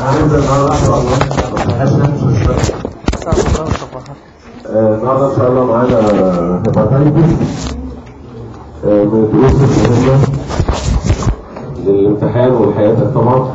هنبدأ النهارده إن شاء الله عشان مش مشكلة. آه، النهارده إن شاء الله معانا هيباتايتس آه، من الدروس المهمة للامتحان ولحياتك طبعا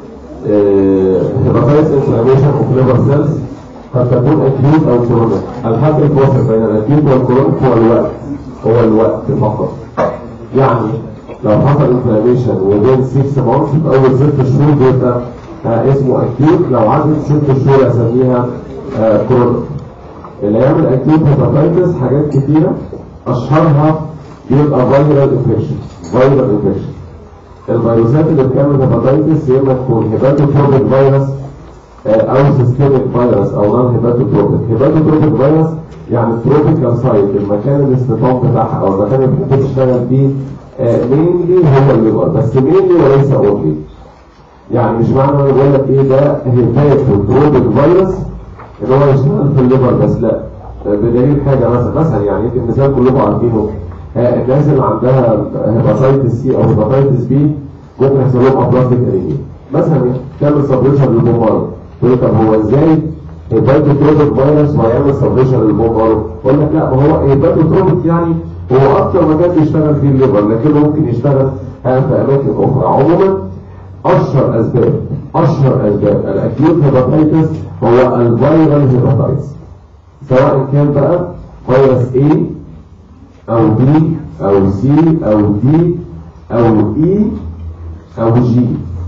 هيباتايتس انفلاميشن اوف ليفر سيلز قد تكون اكيوت او كرونيك الحد الفاصل بين الاكيوت والكرونيك هو الوقت هو الوقت فقط يعني لو حصل انفلاميشن وبين 6 مانثs في اول 6 شهور بيبقى آه، اسمه اكيوت لو عدت 6 شهور اسميها آه، كرونيك اللي يعمل اكيوت هيباتايتس حاجات كتيره اشهرها بيبقى فايرال انفكشن فايرال انفكشن الفيروسات اللي بتعمل هيباتايتس يا اما تكون هيباتوتروبيك فيروس آه، او سيستميك فيروس او نون هيباتوتروبيك هيباتوتروبيك فيروس يعني التروبيكال سايت المكان الاستيطان بتاعها او المكان اللي بتحب تشتغل فيه مينلي هو الليفر بس مينلي وليس اونلي يعني مش معنى انا بقول لك ايه ده هيباتوتروبيك فيروس ان هو يشتغل في الليفر بس لا بدليل حاجه مثلا مثلا يعني يمكن مثال كلكم عارفينه آه، الناس اللي عندها هيباتايتس سي او هيباتايتس بي ممكن يحصل لهم ابلاستيك انيميا مثلا تعمل سبريشن للبومبارو تقول لي طب هو ازاي هيباتوتروبيك فيروس وهيعمل سبريشن للبومبارو اقول لك لا ما هو هيباتوتروبيك يعني هو اكتر مكان بيشتغل فيه الليفر لكنه ممكن يشتغل آه، في اماكن اخرى عموما اشهر اسباب اشهر اسباب الاكيوت هيباتايتس هو الفيرال هيباتايتس سواء كان بقى فيروس A او B او C او D او E او G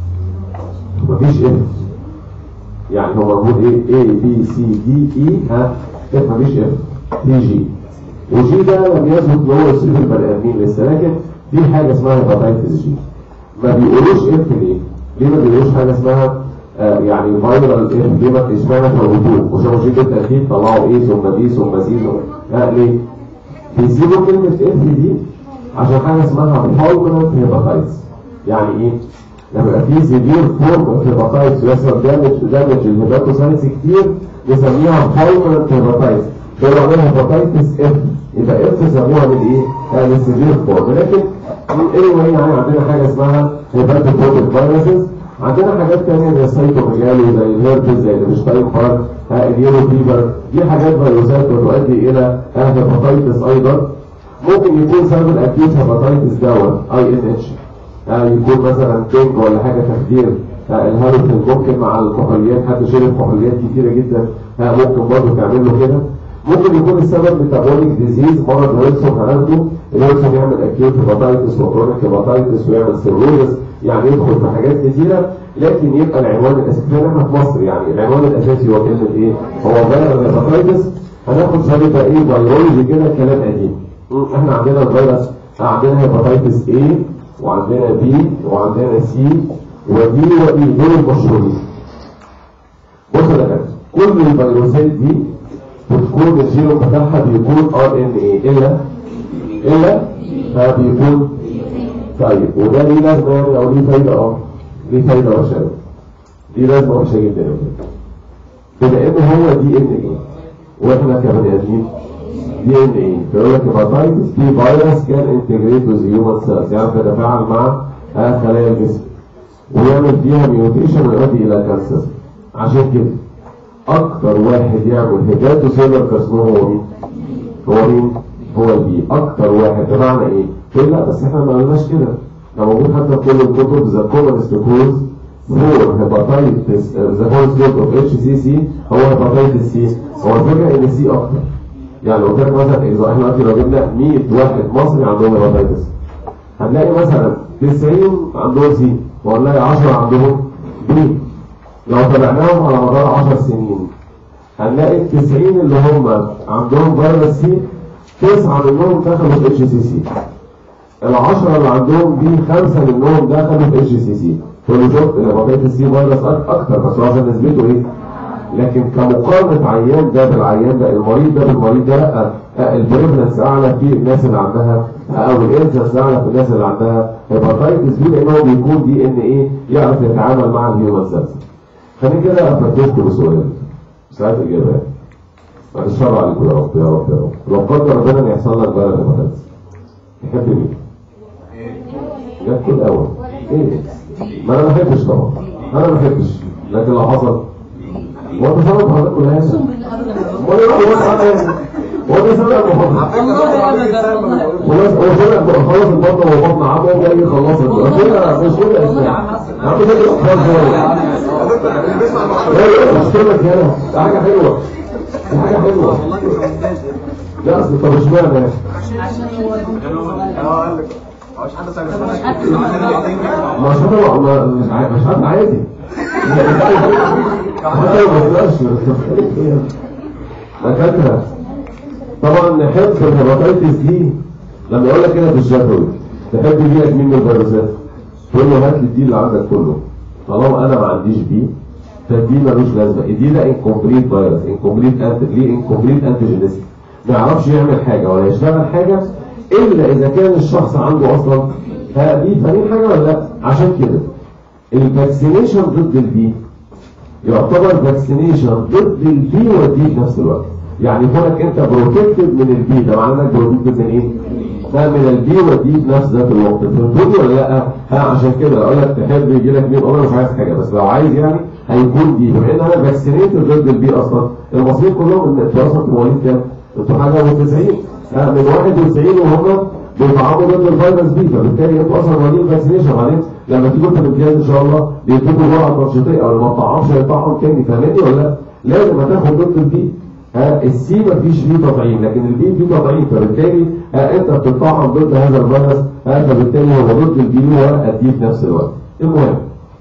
مفيش F يعني هو موجود ايه A B C D E ها F مفيش F في G وجي ده لم يثبت ان هو يصيب البني ادمين لسه لكن في حاجه اسمها هيباتايتس جي ما بيقولوش اف ليه؟ ليه ما بيقولوش حاجه اسمها آه يعني فايرال اف ليه ما اشمعنى في الهجوم وشافوا جي بالتاكيد طلعوا ايه ثم بي ثم سي ثم آه ليه؟ بيسيبوا كلمه اف دي عشان حاجه اسمها فالجرانت هيباتايتس يعني ايه؟ لما يبقى في سيفير فورم اوف هيباتايتس ويحصل دامج دامج الهيباتوسايتس كتير نسميها فالجرانت هيباتايتس بيقولوا عليها هيباتايتس اف يبقى اف سموها من ايه؟ آه للسيفير فورم لكن anyway يعني عندنا حاجه اسمها هيباتوتروبيك فيروسز عندنا حاجات تانية زي السيتوميجالي زي الهيربس زي البشتاين فار اليورو فيبر دي حاجات فيروسات بتؤدي الى هيباتايتس ايضا ممكن يكون سبب الاكيوت هيباتايتس دوت اي ان اتش يكون مثلا بينج ولا حاجه تخدير الهارفين ممكن مع الكحوليات حد شرب كحوليات كتيره جدا آه، ممكن برضه تعمل له كده ممكن يكون السبب ميتابوليك ديزيز مرض ويلسون عنده الويلسون يعمل اكيوت هيباتايتس وكرونيك هيباتايتس ويعمل سيروزس يعني يدخل في حاجات كتيره لكن يبقى العنوان الاساسي فين احنا في مصر يعني العنوان الاساسي هو كلمه ايه؟ هو فيروس هيباتايتس هناخد شويه بقى ايه فيرولوجي كده كلام قديم م، احنا عندنا الفيروس عندنا هيباتايتس A وعندنا B وعندنا C ودي وإي دول المشهورين بصوا يا كابتن كل الفيروسات دي بتكون الجينوم بتاعها بيكون ار ان ايه الا الا فبيكون طيب وده ليه لازمه يعني او ليه فايده اه ليه فايده وحشه أوي. دي لازمه وحشه جدا يا ولاد. بما ان هو دي ان ايه واحنا كبني ادمين دي ان ايه بيقول لك هيباتايتس دي فيروس كان انتجريت وذ هيومن سيلز يعني بيتفاعل مع آه، خلايا الجسم ويعمل فيها ميوتيشن ويؤدي الى كانسر عشان كده اكتر واحد يعمل هيباتو سيلر كارسنوما هو مين؟ هو مين؟ هو البي اكتر واحد بمعنى ايه؟ تقول لا بس احنا ما قلناش كده ده موجود حتى في كل الكتب ذا كومنست كوز فور هيباتايتس ذا كومنست كوز اوف اتش سي سي هو هيباتايتس سي هو الفكره ان سي اكتر يعني لو كان مثلا اذا احنا دلوقتي لو جبنا 100 واحد مصري عندهم هيباتايتس هنلاقي مثلا 90 عندهم سي وهنلاقي 10 عندهم بي لو تابعناهم على مدار 10 سنين هنلاقي ال 90 اللي هم عندهم فيروس سي تسعة منهم دخلوا في اتش سي سي العشرة اللي عندهم دي خمسة منهم دخلوا في اتش سي سي تقول لي شفت الهيباتيتس سي فيروس أك- اكتر بس هو عشان نسبته ايه؟ لكن كمقارنة عيان ده بالعيان ده المريض ده بالمريض ده لا آه، البريفلنس اعلى في الناس اللي عندها آه، او الانسنس اعلى في الناس اللي عندها هيباتيتس بي لانه بيكون دي ان ايه يعرف يتعامل مع الهيومن سيلز خليني كده افتشكم بسؤال ساعات اجابات بعد الشر عليكم يا رب يا رب يا رب لو قدر ربنا ان يحصل لك بلد هيباتيتس تحب مين؟ جت كل اول ايه؟ ما انا ما بحبش طبعا انا ما بحبش لكن لو حصل هو انت سبب حضرتك ولا هنا؟ اقسم بالله ابدا هو ده هو ده هو ده سبب محمد والله ابدا والله خلاص هو طلع خلص البطن وبطن عمه جاي يخلصها قلت له مش كده يا اسلام يا عم ده كده خلاص لا لا مش كده كده ده حاجه حلوه دي حاجه حلوه لا اصل طب اشمعنى عشان هو اه قال لك مش حد سأل مش حد ما شاء الله ما- مش عا- مش حد عادي حتى لو ما طلعش دكاتره طبعا حفظ الهيباتيتس دي لما يقول لك كده في الشفوي تحب يجيلك مين من الفيروسات؟ تقول له هات لي الدي اللي عندك كله طالما انا ما عنديش بي فالدي ملوش لازمه الدي ده انكمبليت فيروس انكمبليت انت ليه انكمبليت انتيجينيستي ما يعرفش يعمل حاجه ولا يشتغل حاجه الا اذا كان الشخص عنده اصلا ها دي فاهمين حاجه ولا لا؟ عشان كده الفاكسينيشن ضد البي يعتبر فاكسينيشن ضد البي والدي في نفس الوقت يعني كونك انت بروتكتد من البي ده معناه انك بروتكتد من ايه؟ ده من البي والدي في نفس ذات الوقت فهمتوني ولا لا؟ ها عشان كده اقول لك تحب يجي لك مين؟ انا مش عايز حاجه بس لو عايز يعني هيكون دي بما ان انا فاكسينيتد ضد البي اصلا المصريين كلهم ان انتوا اصلا مواليد كام؟ انتوا حاجه من 90 ها من 91 وهم بيطعموا ضد الفيروس بي فبالتالي انتوا اصلا مواليد فاكسينيشن بعدين لما تيجوا انت بالجهاز ان شاء الله بيدوكوا جرعه تنشيطيه او اللي ما تطعمش هيطعم تاني فاهمني ولا لا؟ لازم هتاخد ضد البي ها السي مفيش فيه تطعيم لكن البي فيه تطعيم فبالتالي ها انت بتطعم ضد هذا الفيروس ها فبالتالي هو ضد البي والدي في نفس الوقت المهم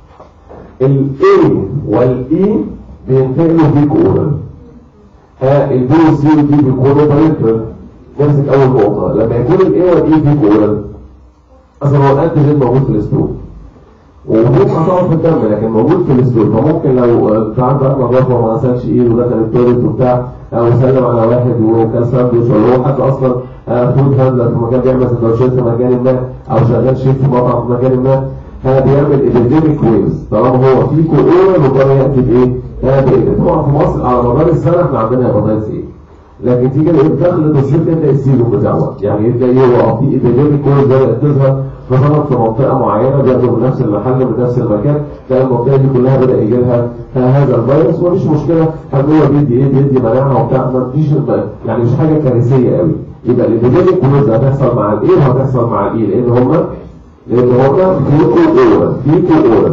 الاي والاي بينتقلوا فيك اورال ها البي والسي والدي بيكونوا بارنترال نمسك اول نقطه لما يكون الاي والاي فيك اورال اصلا هو الانتيجين موجود في الاستول وممكن هتقعد في الدم لكن موجود في الاستول فممكن لو انت عندك نظافه وما غسلش ايده ودخل التواليت وبتاع او سلم على واحد وكان ساندوتش ولا هو حد اصلا آه، فود هاندلر في مكان بيعمل سندوتشات في مكان ما او شغال شيف في مطعم في مكان ما ها بيعمل ايبيديميك ويفز طالما هو في كورونا وكان ياتي بايه؟ ها بايه؟ طبعا في مصر على مدار السنه احنا عندنا هيباتيتس ايه؟ لكن تيجي ايه دخل تصوير تبدا السيزون بتاعه يعني يبدا يقع في ايبيديميك كل بدات تظهر مثلا في منطقه معينه بياخدوا من نفس المحل من نفس المكان تلاقي المنطقه دي كلها بدا يجي لها هذا الفيروس ومفيش مشكله هل هو بيدي ايه بيدي مناعه وبتاع ما فيش يعني مش حاجه كارثيه قوي يبقى الايبيديميك كلوز هتحصل مع الايه وهتحصل مع الايه لان هم لان هم فيكو اورال فيكو اورال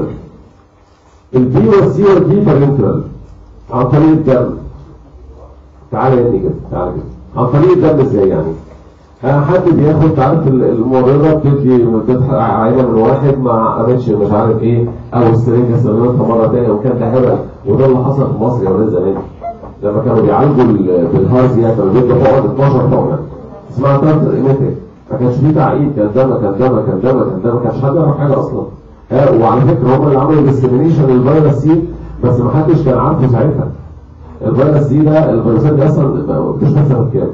البي والسي والدي بارنترال عن طريق الدم تعالى يا ابني كده تعالى كده عن طريق الدم ازاي يعني ها حد بياخد تعرف ال- الممرضه بتدي بتضحك عينه من واحد ما قامتش مش عارف ايه او السرنجه استخدمتها مره ثانيه وكان ده هبل وده اللي حصل في مصر يا ولاد زمان لما كانوا بيعالجوا ال- بالهارزيا كانوا بيدوا حقن 12 حقنه اسمها تارتر ايميتك ما كانش فيه تعقيد كان دم كان دم كان دم كان دم ما كانش حد يعرف حاجه اصلا ها وعلى فكره هم اللي عملوا ديسكريميشن للفيروس سي بس ما حدش كان عارفه ساعتها الفيروس دي ده الفيروسات دي اصلا ما اكتشفت سنه كام؟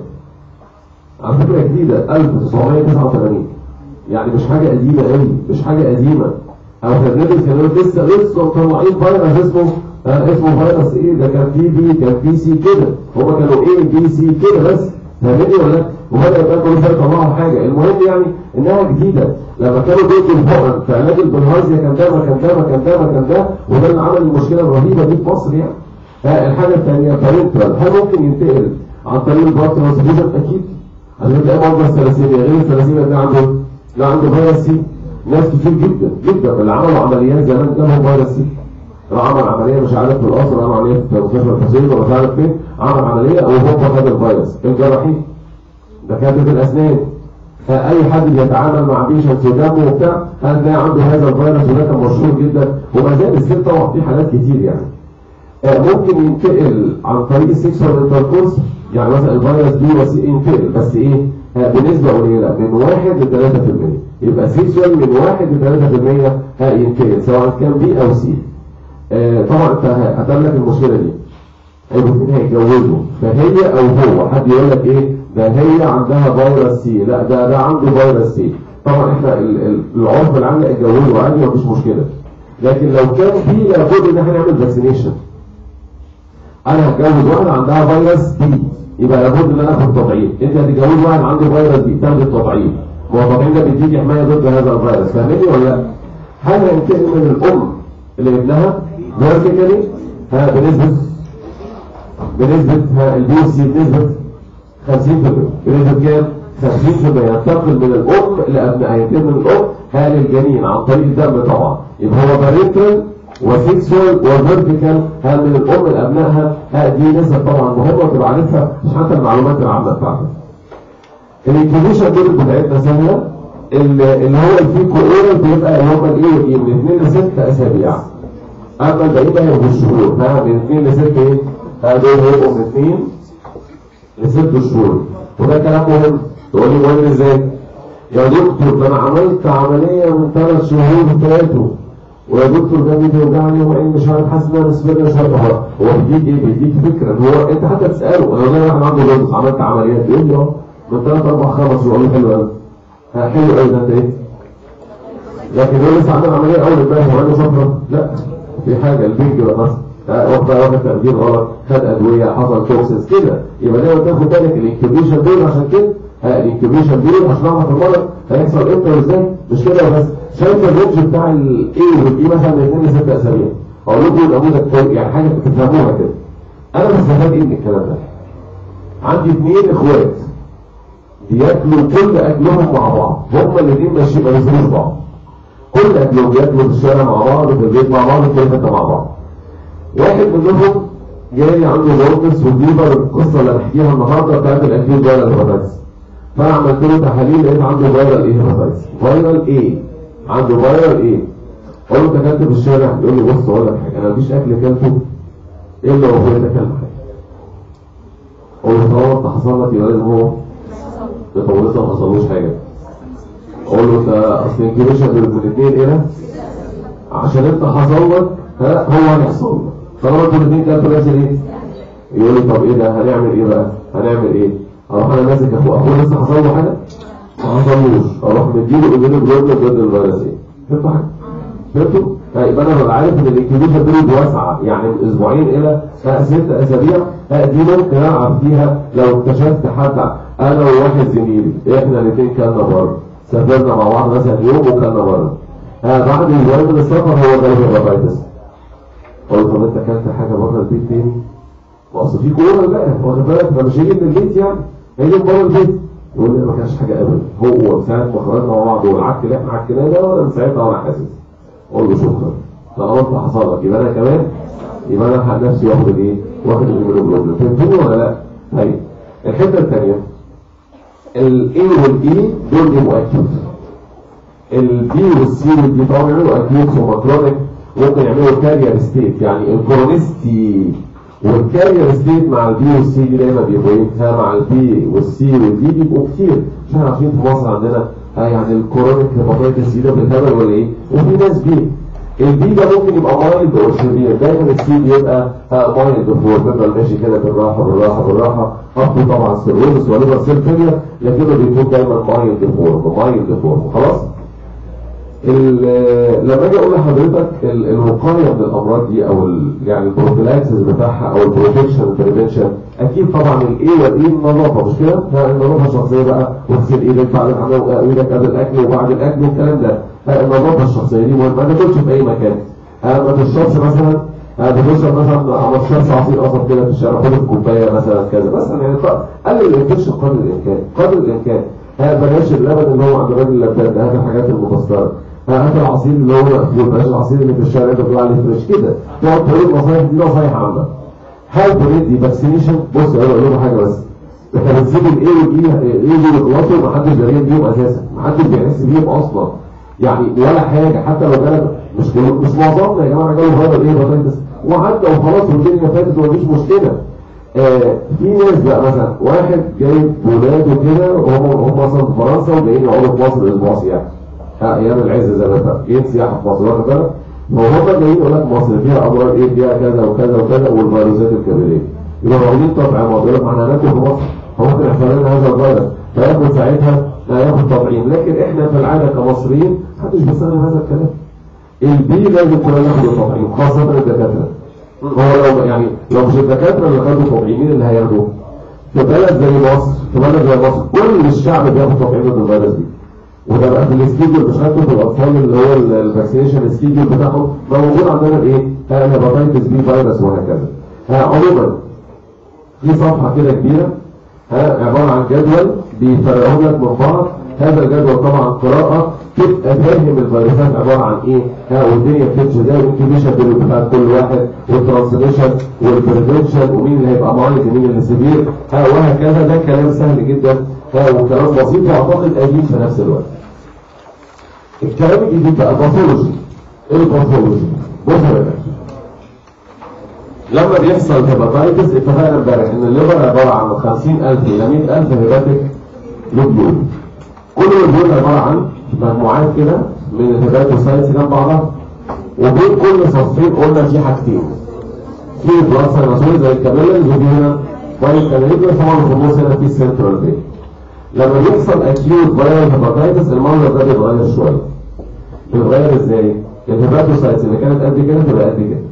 على فكره جديده 1989 يعني مش حاجه قديمه قوي مش حاجه قديمه او كان بندرس كانوا لسه لسه مطلعين فيروس اسمه آه اسمه فيروس ايه ده كان في بي كان في سي كده هما كانوا ايه بي سي كده بس فاهمني ولا لا؟ وبدا يبقى كل شويه يطلعوا حاجه المهم يعني انها جديده لما كانوا بيدوا الحقن في علاج البلهارزيا كان ده ما كان ده ما كان ده ما كان ده وده اللي عمل المشكله الرهيبه دي في مصر يعني ها الحاجه الثانيه بارنترال هل ممكن ينتقل عن طريق البارت ترانسفيوجن اكيد عشان تلاقي مرضى الثلاثيميا غير الثلاثيميا ده عنده لا عنده فيروس سي ناس كتير جدا جدا اللي عملوا عمليات زمان جالهم فيروس سي راح عمل عمليه مش عارف في القصر عمل عمليه في مستشفى الحسين ولا مش عارف فين عمل عمليه وهو خد الفيروس الجراحين دكاتره الاسنان اي حد بيتعامل مع بيشنت ودمه وبتاع هتلاقي عنده هذا الفيروس وده كان مشهور جدا وما زال السن طبعا في حالات كتير يعني آه، ممكن ينتقل عن طريق السكسوال انتركورس يعني مثلا الفيروس دي وسيء ينتقل بس ايه آه، بنسبة قليلة من 1 ل 3% يبقى سيكسوال من 1 ل 3% ها ينتقل سواء كان بي او سي آه، طبعا انت هتقول لك المشكلة دي الاثنين هيتجوزوا فهي او هو حد يقول لك ايه ده هي عندها فيروس سي لا ده ده عنده فيروس سي طبعا احنا ال- ال- العرف العام لا يتجوزوا عادي مفيش مشكله لكن لو كان في لابد ان احنا نعمل فاكسينيشن انا هتجوز واحده عندها فيروس بي يبقى لابد ان انا اخد تطعيم انت هتتجوز واحد عنده فيروس بي تاخد التطعيم ما هو التطعيم ده بيديك حمايه ضد هذا الفيروس فاهمني ولا لا؟ هل هينتقل من الام لابنها فيرتيكالي ها بنسبة بنسبة ها البي سي بنسبة 50% بنسبة كام؟ 50% ينتقل من الأم لأبنائها يتم من الأم ها للجنين عن طريق الدم طبعا يبقى هو بارنتال وسيكسوال وفيرتيكال ها من الأم لأبنائها ها دي نسب طبعا مهمة تبقى عارفها مش حتى المعلومات العامة بتاعتك الانكيبيشن دول بتاعتنا سهلة ال- اللي هو الفيكو ايرور بيبقى اللي هم الايه والايه من 2 ل 6 اسابيع اما الباقيين بقى يبقوا الشهور ها من 2 ل 6 ايه؟ ها دول هيبقوا من 2 لست شهور وده كلام مهم تقول لي مهم ازاي؟ يا دكتور ده انا عملت عمليه من ثلاث شهور فاتوا ويا دكتور ده بيوجعني وعين مش عارف حاسس ان انا مسفر مش عارف هو هو بيديك ايه؟ بيديك فكره ان هو انت حتى تساله انا والله واحد عنده جوز عملت عمليات يقول لي اه من ثلاث اربع خمس شهور حلو قوي ها حلو قوي ده انت ايه؟ لكن هو لسه عامل عمليه اول امبارح وعنده فتره لا في حاجه البنج بقى مثلا آه، واخد واخد تخدير غلط خد ادويه حصل توكسيس كده يبقى دايما تاخد بالك الانكيوبيشن دول عشان كده آه، الانكيوبيشن دول عشان اعرف المرض هيحصل امتى وازاي مش كده بس شايف الرينج بتاع الايه والايه مثلا من 2 ل 6 اسابيع اقول لكم نموذج كويس، يعني حاجه تفهموها كده انا بستفاد ايه من الكلام ده؟ عندي اثنين اخوات بياكلوا كل اكلهم مع بعض هما الاثنين ماشيين ما بيسيبوش بعض كل اكلهم بياكلوا في الشارع مع بعض في البيت مع بعض في حته مع بعض واحد منهم جاي عنده جوندس وديبر القصه اللي هنحكيها النهارده بتاعت الاكيوت فايرال هيباتايتس فانا عملت له تحاليل لقيت عنده فايرال ايه هيباتايتس فايرال ايه عنده فايرال ايه اقول له انت اكلت في الشارع يقول لي بص اقول لك حاجه انا مفيش اكل اكلته الا لو بقيت اكل حاجه اقول له طالما انت حصل لك يبقى لازم هو ده طب لسه ما حصلوش حاجه اقول له انت اصل انكيبيشن من الاثنين الى عشان انت حصل لك ها هو هيحصل لك طالما انتوا الاثنين كانوا نفس الايه يقول لي طب ايه ده هنعمل ايه بقى هنعمل ايه اروح انا ماسك اخوه اخوه لسه حصل له حاجه ما حصلوش اروح مديله ايميل بلوك ضد الفيروس ايه فهمتوا حاجه فهمتوا يبقى انا ببقى عارف ان الانكيبيشن بيريود واسعه يعني من اسبوعين الى ها ست اسابيع ها دي ممكن العب فيها لو اكتشفت حد انا وواحد زميلي احنا الاثنين كنا بره سافرنا مع بعض مثلا يوم وكنا بره ها بعد اسبوعين من السفر هو جاله هيباتايتس قلت طب انت اكلت حاجه بره البيت تاني؟ ما اصل في كورونا بقى واخد بالك فمش هيجي من البيت يعني هيجي من بره البيت يقول لي ما كانش حاجه ابدا هو من ساعه ما خرجنا مع بعض والعك اللي احنا عكناه ده ولا من ساعتها وانا حاسس اقول له شكرا طالما انت حصل لك يبقى انا كمان يبقى انا هلحق نفسي واخد الايه؟ واخد الهيموجلوبين فهمتوني ولا لا؟ طيب الحته الثانيه الاي والاي دول يبقوا اكيوت البي والسي والدي طبعا يعملوا اكيوت ثم كرونيك ممكن يعملوا كارير ستيت يعني الكرونستي والكارير ستيت مع البي والسي دي دايما بيبقوا ايه؟ ها مع البي والسي والدي بيبقوا كتير مش احنا عارفين في مصر عندنا ها يعني الكورونيك هيباتيتس سي ده بالهبل ولا ايه؟ وفي ناس بي البي ده ممكن يبقى مايلد او سيفير دايما السي بيبقى مايلد فور بيفضل ماشي كده بالراحه بالراحه بالراحه اخده طبعا سيروزس وليفر سيل فيلير لكنه بيكون دايما مايلد فور مايلد فور خلاص؟ ال- لما اجي اقول لحضرتك ال- الوقايه من الامراض دي او ال- يعني البروفيلاكسس بتاعها او البروتكشن بريفنشن اكيد طبعا الايه والايه النظافه مش كده؟ ها، النظافه الشخصيه بقى واغسل ايدك بعد الحمام ايدك قبل الاكل وبعد الاكل والكلام ده ها، النظافه الشخصيه دي مهمه ما تاكلش في اي مكان ها، ما تشربش مثلا ها، بتشرب مثلا 15 عصير قصب كده في الشارع خد الكوبايه مثلا كذا مثلا يعني ق- قلل الانفكشن قدر الامكان قدر الامكان ها بلاش اللبن اللي هو عند الراجل اللبان ده هات الحاجات المكسره ها، هات العصير اللي هو مقفول بلاش العصير اللي في الشارع ده بيطلع عليه فريش كده تقعد تقول نصايح دي نصايح عامه هل بريدي فاكسينيشن بص انا اقول لكم حاجه بس احنا بنسيب الايه والايه الايه يخلصوا ما حدش دارين بيهم اساسا ما حدش بيحس بيهم اصلا يعني ولا حاجه حتى لو جالك مش كل- مش معظمنا يا جماعه جاله فايرال ايه هيباتيتس وعدى وخلاص والدنيا فاتت ومفيش مشكله آه في ناس بقى مثلا واحد جايب ولاده كده وهم هم مثلا في فرنسا وجايين يقعدوا في مصر اسبوع سياحه ها ايام العز زي ما انت جايين سياحه في مصر واخد بالك فهم جايين يقول لك مصر فيها امراض ايه فيها كذا وكذا وكذا والفيروسات الكبديه يبقى واخدين تطعيمات يقول لك ما احنا هناكل في مصر فممكن يحصل لنا هذا الفيروس فياخد ساعتها هياخد تطعيم لكن احنا في العاده كمصريين محدش بيستخدم هذا الكلام البي لازم كلنا ناخد التطعيم خاصه الدكاتره هو لو يعني لو مش الدكاتره اللي خدوا تطعيم مين اللي هياخدوا؟ في بلد زي مصر في بلد زي مصر كل الشعب بياخد تطعيم ضد الفيروس دي وده بقى في السكيدول مش هاخده في الاطفال اللي هو الفاكسينيشن السكيدول بتاعهم ما موجود عندنا الايه؟ الهيباتيتس بي فيروس وهكذا. ها عموما في صفحه كده كبيره ها عباره عن جدول بيفرقهم لك من بعض هذا الجدول طبعا قراءه تبقى فاهم الفيروسات عباره عن ايه ها والدنيا بتمشي ازاي والانكيبيشن بيريود بتاعت كل واحد والترانسليشن والبريفنشن ومين اللي هيبقى مايلد ومين اللي سيفير ها وهكذا ده كلام سهل جدا ها وكلام بسيط واعتقد قديم في نفس الوقت. الكلام الجديد بقى باثولوجي ايه الباثولوجي؟ بص يا باشا لما بيحصل هيباتايتس اتفقنا امبارح ان الليفر عباره عن 50000 الى 100000 هيباتيك لوبيول كل لوبيول عباره عن مجموعات كده من الهيباتوسايتس جنب بعضها وبين كل صفين قلنا في حاجتين في بلاد سيناسويد زي الكابيلا اللي بيجي هنا وايت كاناليكولا طبعا في النص هنا في السنترال فين لما بيحصل اكيوت فايرال هيباتايتس المنظر ده بيتغير شويه بيتغير ازاي؟ الهيباتوسايتس اللي كانت قد كده تبقى قد كده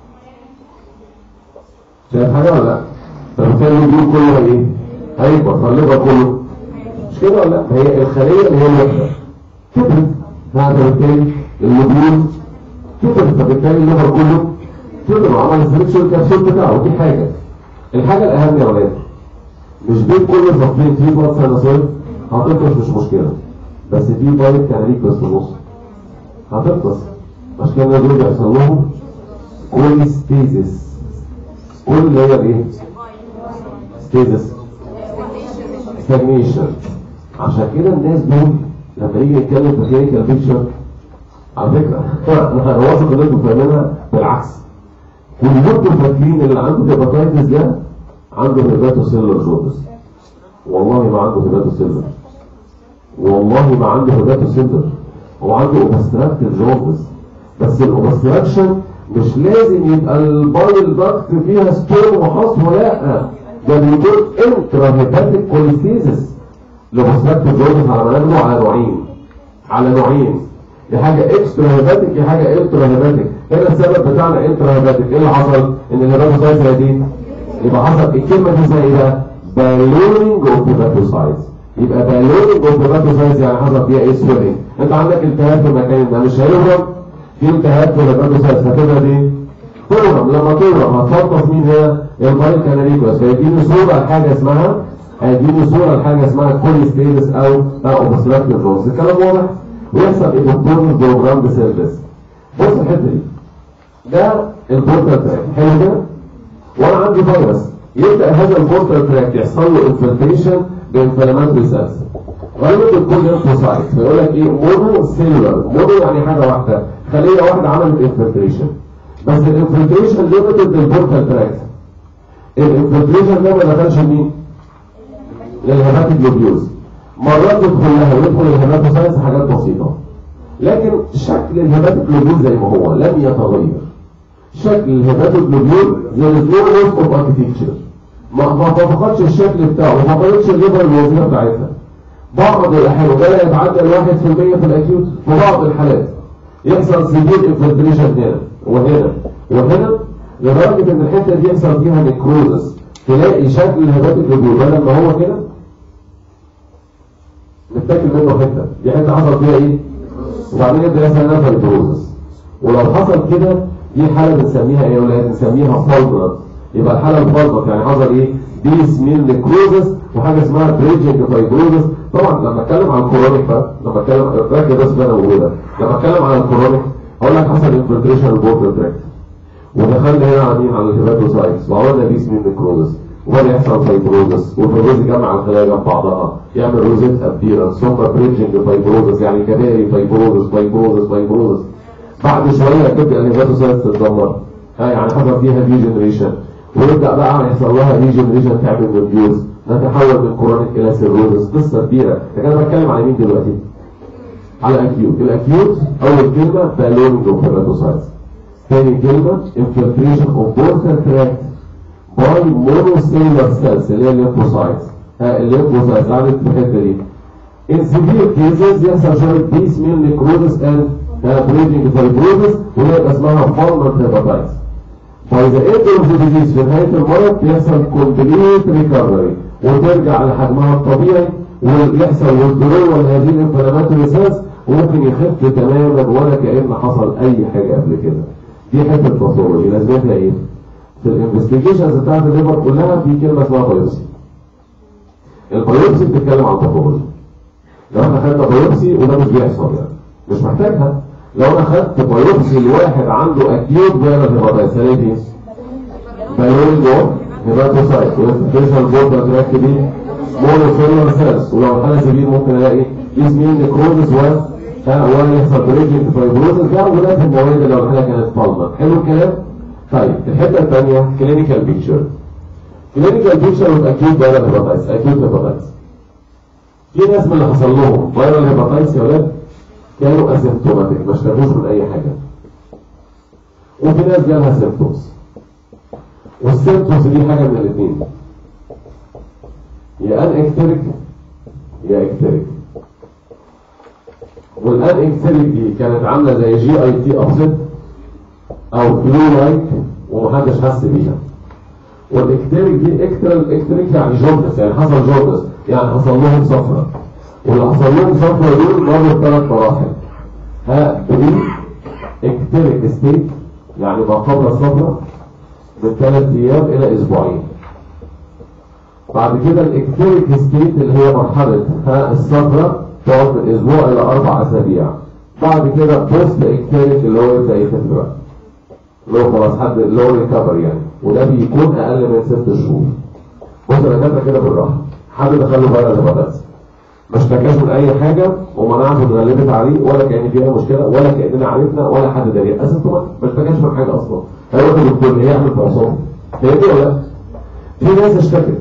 شايف حاجه ولا لا؟ فبالتالي الجيل كله ايه؟ هيكبر فالليفر كله مش كده ولا لا؟ هي الخليه اللي هي الوحده كبرت فبالتالي اللوبيول كبرت فبالتالي الليفر كله كبر وعمل ستريتش الكبسول بتاعه دي حاجه الحاجه الاهم يا ولاد مش بين كل صفين في بلاد سيناسويد هتفطس مش مشكله بس في بايت كاناليك بس في النص هتفطس عشان كده دول بيحصل لهم كوليستيزيس كل اللي هي الايه؟ ستيزس ستاجنيشن عشان كده الناس دول لما يجي يتكلم في كلينيكال بيكتشر على فكره انا واثق ان انتوا فاهمينها بالعكس كلكم فاكرين اللي عنده هيباتايتس ده عنده هيباتوسيلر جوندس والله ما عنده هيباتوسيلر والله ما عنده هيباتوسيلر هو عنده اوبستراكتيف جوندس بس الاوبستراكشن مش لازم يبقى البايل داكت فيها ستون وحصوه لا ده بيكون انترا هيباتيك كوليستيزس لوبستراكتيف جوندس على مناخده على نوعين على نوعين دي حاجه اكسترا هيباتيك دي حاجه انترا هيباتيك هنا السبب بتاعنا انترا هيباتيك ايه اللي حصل؟ ان الهيباتوسايتس دي يبقى حصل الكلمه دي زي ايه ده؟ بالونينج اوف هيباتوسايتس يبقى بالونينج اوف هيباتوسايتس يعني حصل فيها ايه سويلنج انت عندك التهاب في المكان ده مش هيهرب في التهاب في الهيباتوسايتس هتبقى دي تورم لما تورم هتفطس مين هنا؟ البايل كاناليكوس فيديني صوره لحاجه اسمها هيديني صوره لحاجه اسمها كوليستيزس او او اوبستراكتيف جوز الكلام واضح؟ ويحصل ايبوكتورن بروجرام سيرفيس بص الحته دي ده البورتال تراك حلو كده وانا عندي فيروس يبدا هذا البورتال تراك يحصل له انفلتريشن بانفلاماتوري سيلز غالبا بتكون ليمفوسايت فيقول لك ايه مونو سيلولر مونو يعني حاجه واحده خليه واحده عملت انفلتريشن بس الانفلتريشن ليميتد للبورتال تراك الانفلتريشن ده ما دخلش مين؟ للهيباتيك لوبيوز مرات تدخل لها ويدخل الهيباتوسايتس حاجات بسيطه لكن شكل الهيباتيك لوبيول زي ما هو لم يتغير شكل الهيباتيك لوبيول زي الفلورس اوف اركتكتشر ما ما فقدش الشكل بتاعه ما فقدتش الليفر الوظيفه بتاعتها بعض الاحيان وده لا يتعدى ال 1% في الاكيوت في بعض الحالات يحصل سيفير انفلتريشن هنا وهنا وهنا لدرجه ان الحته دي يحصل فيها نيكروزس تلاقي شكل الهيباتيك لوبيول بدل ما هو كده نتاكل منه حته دي حته حصل فيها ايه وبعدين يبدا يحصل لها فايبروزس ولو حصل كده دي حاله بنسميها ايه ولا بنسميها فالبرت يبقى الحاله الفالبرت يعني حصل ايه بيس ميل نيكروزس وحاجه اسمها بريدجنج فايبروزس طبعا لما اتكلم عن الكورونيك بقى لما اتكلم ركز بس انا بقوله لما اتكلم عن الكورونيك هقول لك حصل انفلتريشن البورتال تراكت ودخلنا هنا على مين على الهيباتوسايتس وعملنا بيس ميل نيكروزس وبدا يحصل فايبروزس والفايبروز يجمع الخلايا جنب بعضها يعمل روزيت ابيرنس ثم بريدجنج فايبروزس يعني كباري فايبروزس فايبروزس فايبروزس بعد شويه تبدا الهيباتوسايتس تتدمر ها يعني حصل فيها ريجنريشن ويبدا بقى يحصل لها ريجنريشن تعمل نيوز نتحول من كورونيك الى سيروزس قصه كبيره لكن انا بتكلم على مين دلوقتي؟ على الاكيوت الاكيوت اول كلمه بالونج اوف هيباتوسايتس ثاني كلمه انفلتريشن اوف بورتال تراكت باي مونوسيلر سيلز اللي هي الليمفوسايتس الليمفوسايتس عملت في الحته دي In severe cases يحصل شوية بيس ميل نيكروزس اند بريدنج فايبروزس وهي يبقى اسمها فورمال هيباتايتس. By the end of the disease في نهاية المرض بيحصل complete recovery وترجع لحجمها الطبيعي ويحصل withdrawal هذه الانفلاماتوري سيلز وممكن يخف تماما ولا كأن حصل أي حاجة قبل كده دي حتة باثولوجي لازمتها إيه؟ في الانفستيجيشنز بتاعت الليفر كلها في كلمة اسمها بايوبسي البايوبسي بتتكلم عن باثولوجي لو احنا خدنا بايوبسي وده مش بيحصل يعني مش محتاجها لو انا خدت بايوبسي لواحد عنده اكيوت فيرال هيباتايتس هلاقي ايه؟ بالون جو هيباتوسايت والانفكشن بورد تراكت دي مونوسيلر سيلز ولو الحاله سبيل ممكن الاقي اسمين نكروزس و ها ويحصل بريجنت فايبروزس ده وده في المواد لو الحاله كانت بالمر حلو الكلام؟ طيب الحته الثانيه كلينيكال بيكتشر كلينيكال بيكتشر اوف اكيوت فيرال هيباتايتس اكيوت هيباتايتس في ناس من اللي حصل لهم فيرال هيباتايتس يا ولاد كانوا اسيمتوماتيك ما اشتكوش من اي حاجه وفي ناس جالها سيمتومز والسيمتومز دي حاجه من الاثنين يا ان اكتريك يا اكتريك والان اكتريك دي كانت عامله زي جي اي تي ابسط او فلو لايك ومحدش حس بيها والاكتريك دي اكترال اكتريك يعني جوردس يعني حصل جوردس يعني حصل لهم صفرة واللي حصل لهم صفرة دول مروا ثلاث مراحل ها بري اكتريك ستيت يعني ما قبل الصفرة من ثلاث ايام الى اسبوعين بعد كده الاكتريك ستيت اللي هي مرحلة ها الصفرة تقعد من اسبوع الى اربع اسابيع بعد كده بوست اكتريك اللي هو يبدا يخف بقى اللي هو خلاص حد اللي هو ريكفر يعني وده بيكون اقل من ست شهور بص انا كاتبه كده بالراحه حد دخل له فيروس هيباتايتس ما اشتكاش من اي حاجه ومناعته اتغلبت عليه ولا كان فيها مشكله ولا كاننا عرفنا ولا حد داري اسيمتومات ما اشتكاش من حاجه اصلا هيروح للدكتور هيعمل فحوصات فهمتي ولا لا؟ في ناس اشتكت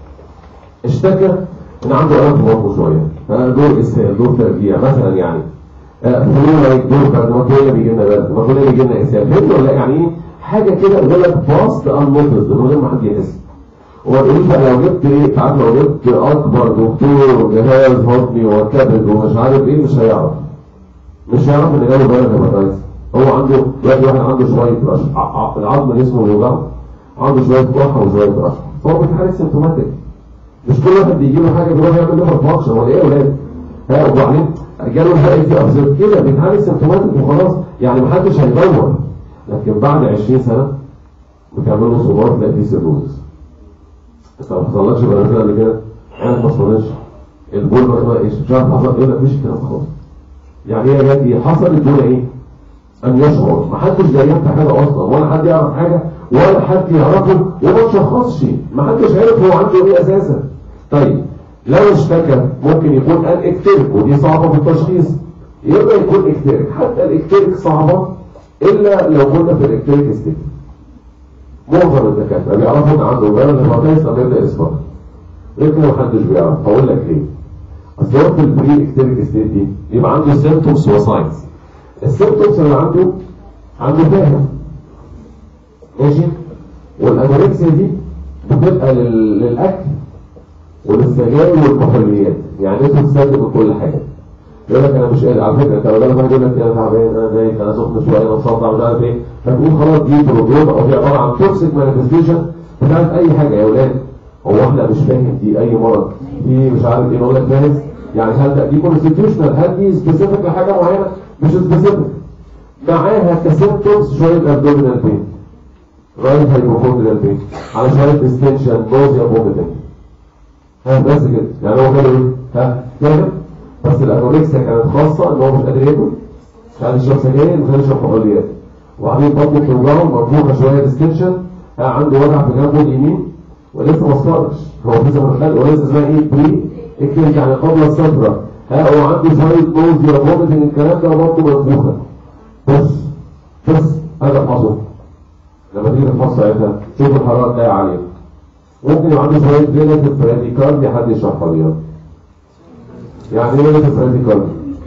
اشتكى ان عنده الم في بطنه شويه آه، دور اسهال دور ترجيع مثلا يعني فلو لايك دور برد ما كلنا بيجي لنا برد ما كلنا بيجي لنا اسهال فهمت ولا لا؟ يعني ايه حاجه كده يقول لك فاست انوتد من غير ما حد يحس وما تقوليش بقى لو جبت ايه تعرف لو جبت اكبر دكتور جهاز هضمي وكبد ومش عارف ايه مش هيعرف مش هيعرف ان جاله فيروس هيباتايتس هو عنده دلوقتي واحد عنده شويه رشح ع- ع- العظم جسمه بيوجعه عنده شويه كحه وشويه رشح فهو بيتحرك سيمتوماتيك مش كل واحد بيجي له حاجه بيروح يعمل ليفر فانكشن ولا ايه يا ولاد؟ ها وبعدين جاله الحرق في ابسط كده بيتحرك سيمتوماتيك وخلاص يعني محدش هيدور لكن بعد 20 سنه بتعمل له صباط تلاقي فيه سيروزس انت ما حصلكش بقى كده قبل كده عينك ما صورتش البول ما ايش مش عارف حصل ايه لا مفيش كلام خالص يعني هي جت ايه حصلت دون ايه ان يشعر ما حدش زيها في حاجه اصلا ولا حد يعرف حاجه ولا حد يعرفه وما تشخصش ما حدش عارف هو عنده ايه اساسا طيب لو اشتكى ممكن يكون ان اكترك ودي صعبه في التشخيص يبقى يكون اكترك حتى الاكترك صعبه الا لو كنا في الاكترك ستيت معظم الدكاتره بيعرفوا ان عنده فيروس هيباتايتس قبل يبدا يصفر غير كده محدش بيعرف هقول لك ليه اصل هو في البري اكتيريك ستيت دي يبقى عنده سيمتومز وساينز السيمتومز اللي عنده عنده فاهم ماشي والانوركسيا دي بتبقى لل- للاكل وللسجاير والكحوليات يعني انت بتستخدم من كل حاجه يقول لك انا مش قادر على فكره انت لو جالك واحد يقول لك انا تعبان انا زيك انا سخن شويه انا مصدع مش عارف ايه فتقول خلاص دي بروبلم او دي عباره عن توكسيك مانيفستيشن بتاعت اي حاجه يا اولاد هو احنا مش فاهم دي اي مرض دي مش عارف ايه نقول لك فاهم يعني هل ده دي كونستيتيوشنال هل دي سبيسيفيك لحاجه معينه مش سبيسيفيك معاها كسيمتومز شويه ابدومينال بين رايت هايبوكوندريال بين على شويه ديستنشن نوزيا فوميتنج ها بس كده يعني هو كان ايه ها فاهم بس الانوركسيا كانت خاصه ان هو مش قادر ياكل مش عايز يشرب سجاير مش عايز يشرب كحوليات وبعدين بطنه بتوجعه منفوخه شويه ديستنشن ها عنده وجع في جنبه اليمين ولسه ما اصطادش هو لسه ما خد ولسه اسمها ايه بري اكتب يعني قبل الصفرة ها هو عنده شويه نوزيا فوميتنج الكلام ده وبطنه منفوخه بس بس هذا الحصل لما تيجي تفحص ساعتها شوف الحراره جايه عليه ممكن يبقى عنده شويه ريلاتيف براديكاردي حد يشرحها لي يعني ايه ريلاتيف براديكاردي؟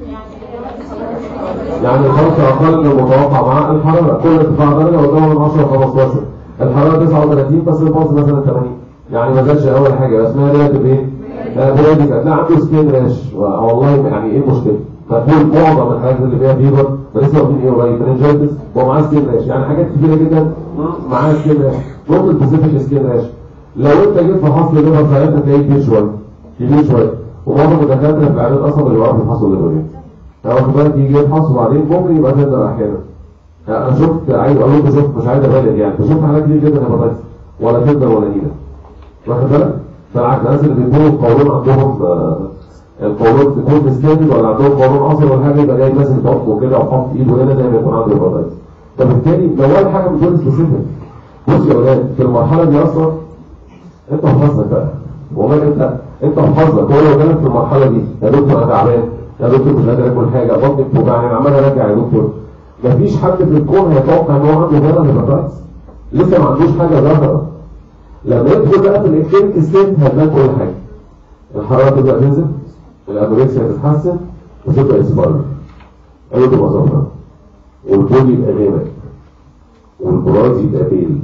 يعني الخمسة أقل من المتوقع مع الحرارة كل ارتفاع درجة قدامها من 10 ل 15 الحرارة 39 بس الباص مثلا 80 يعني ما زادش أول حاجة اسمها ريلاتيف إيه؟ براديك هتلاقي عنده سكين راش والله يعني إيه المشكلة؟ فتقول معظم الحاجات اللي فيها فيبر لسه واخدين إيه قريب مننجايتس ومعاه سكين راش يعني حاجات كتيرة جدا معاه سكين راش ممكن سبيسيفيك سكين راش لو أنت جيت فحصت الليفر ساعتها تلاقيه كبير شوية كبير شوية ومعظم الدكاتره في العيادات اصلا اللي بيعرفوا يفحصوا الليفرين يعني واخد بالك يجي يفحص وبعدين ممكن يبقى تندر احيانا يعني انا شفت عايز اقول لكم شفت مش عايز ابالغ يعني فشفت حالات كتير جدا هيباتايتس ولا تندر ولا نيله واخد بالك فالعكس الناس اللي بيدوا القولون عندهم آه، القولون تكون مستند ولا عندهم قولون عصر ولا حاجه يبقى جاي ماسك بطنه كده وحاطط ايده هنا زي ما يكون عنده هيباتايتس فبالتالي لو اول حاجه بتقول سبيسيفيك بص يا ولاد في المرحله دي اصلا انت وحظك بقى والله انت انت وحظك هو لو جالك في المرحله دي يا دكتور انا تعبان يا دكتور مش قادر اكل حاجه بطني بتوجعني انا عمال ارجع يا دكتور مفيش حد في الكون هيتوقع ان هو عنده فيروس هيباتايتس لسه ما عندوش حاجه ظاهره لما يدخل بقى في الاكتيريك ستيت هتبان كل حاجه الحراره تبدا تنزل الانوركسيا تتحسن وتبدا يصفر عينه تبقى صفراء والبول يبقى غامق والبراز يبقى بيل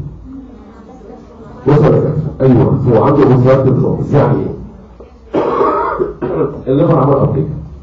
بص يا دكاتره ايوه هو عنده مصيبات الجونز يعني ايه؟ الليفر عمل ابديت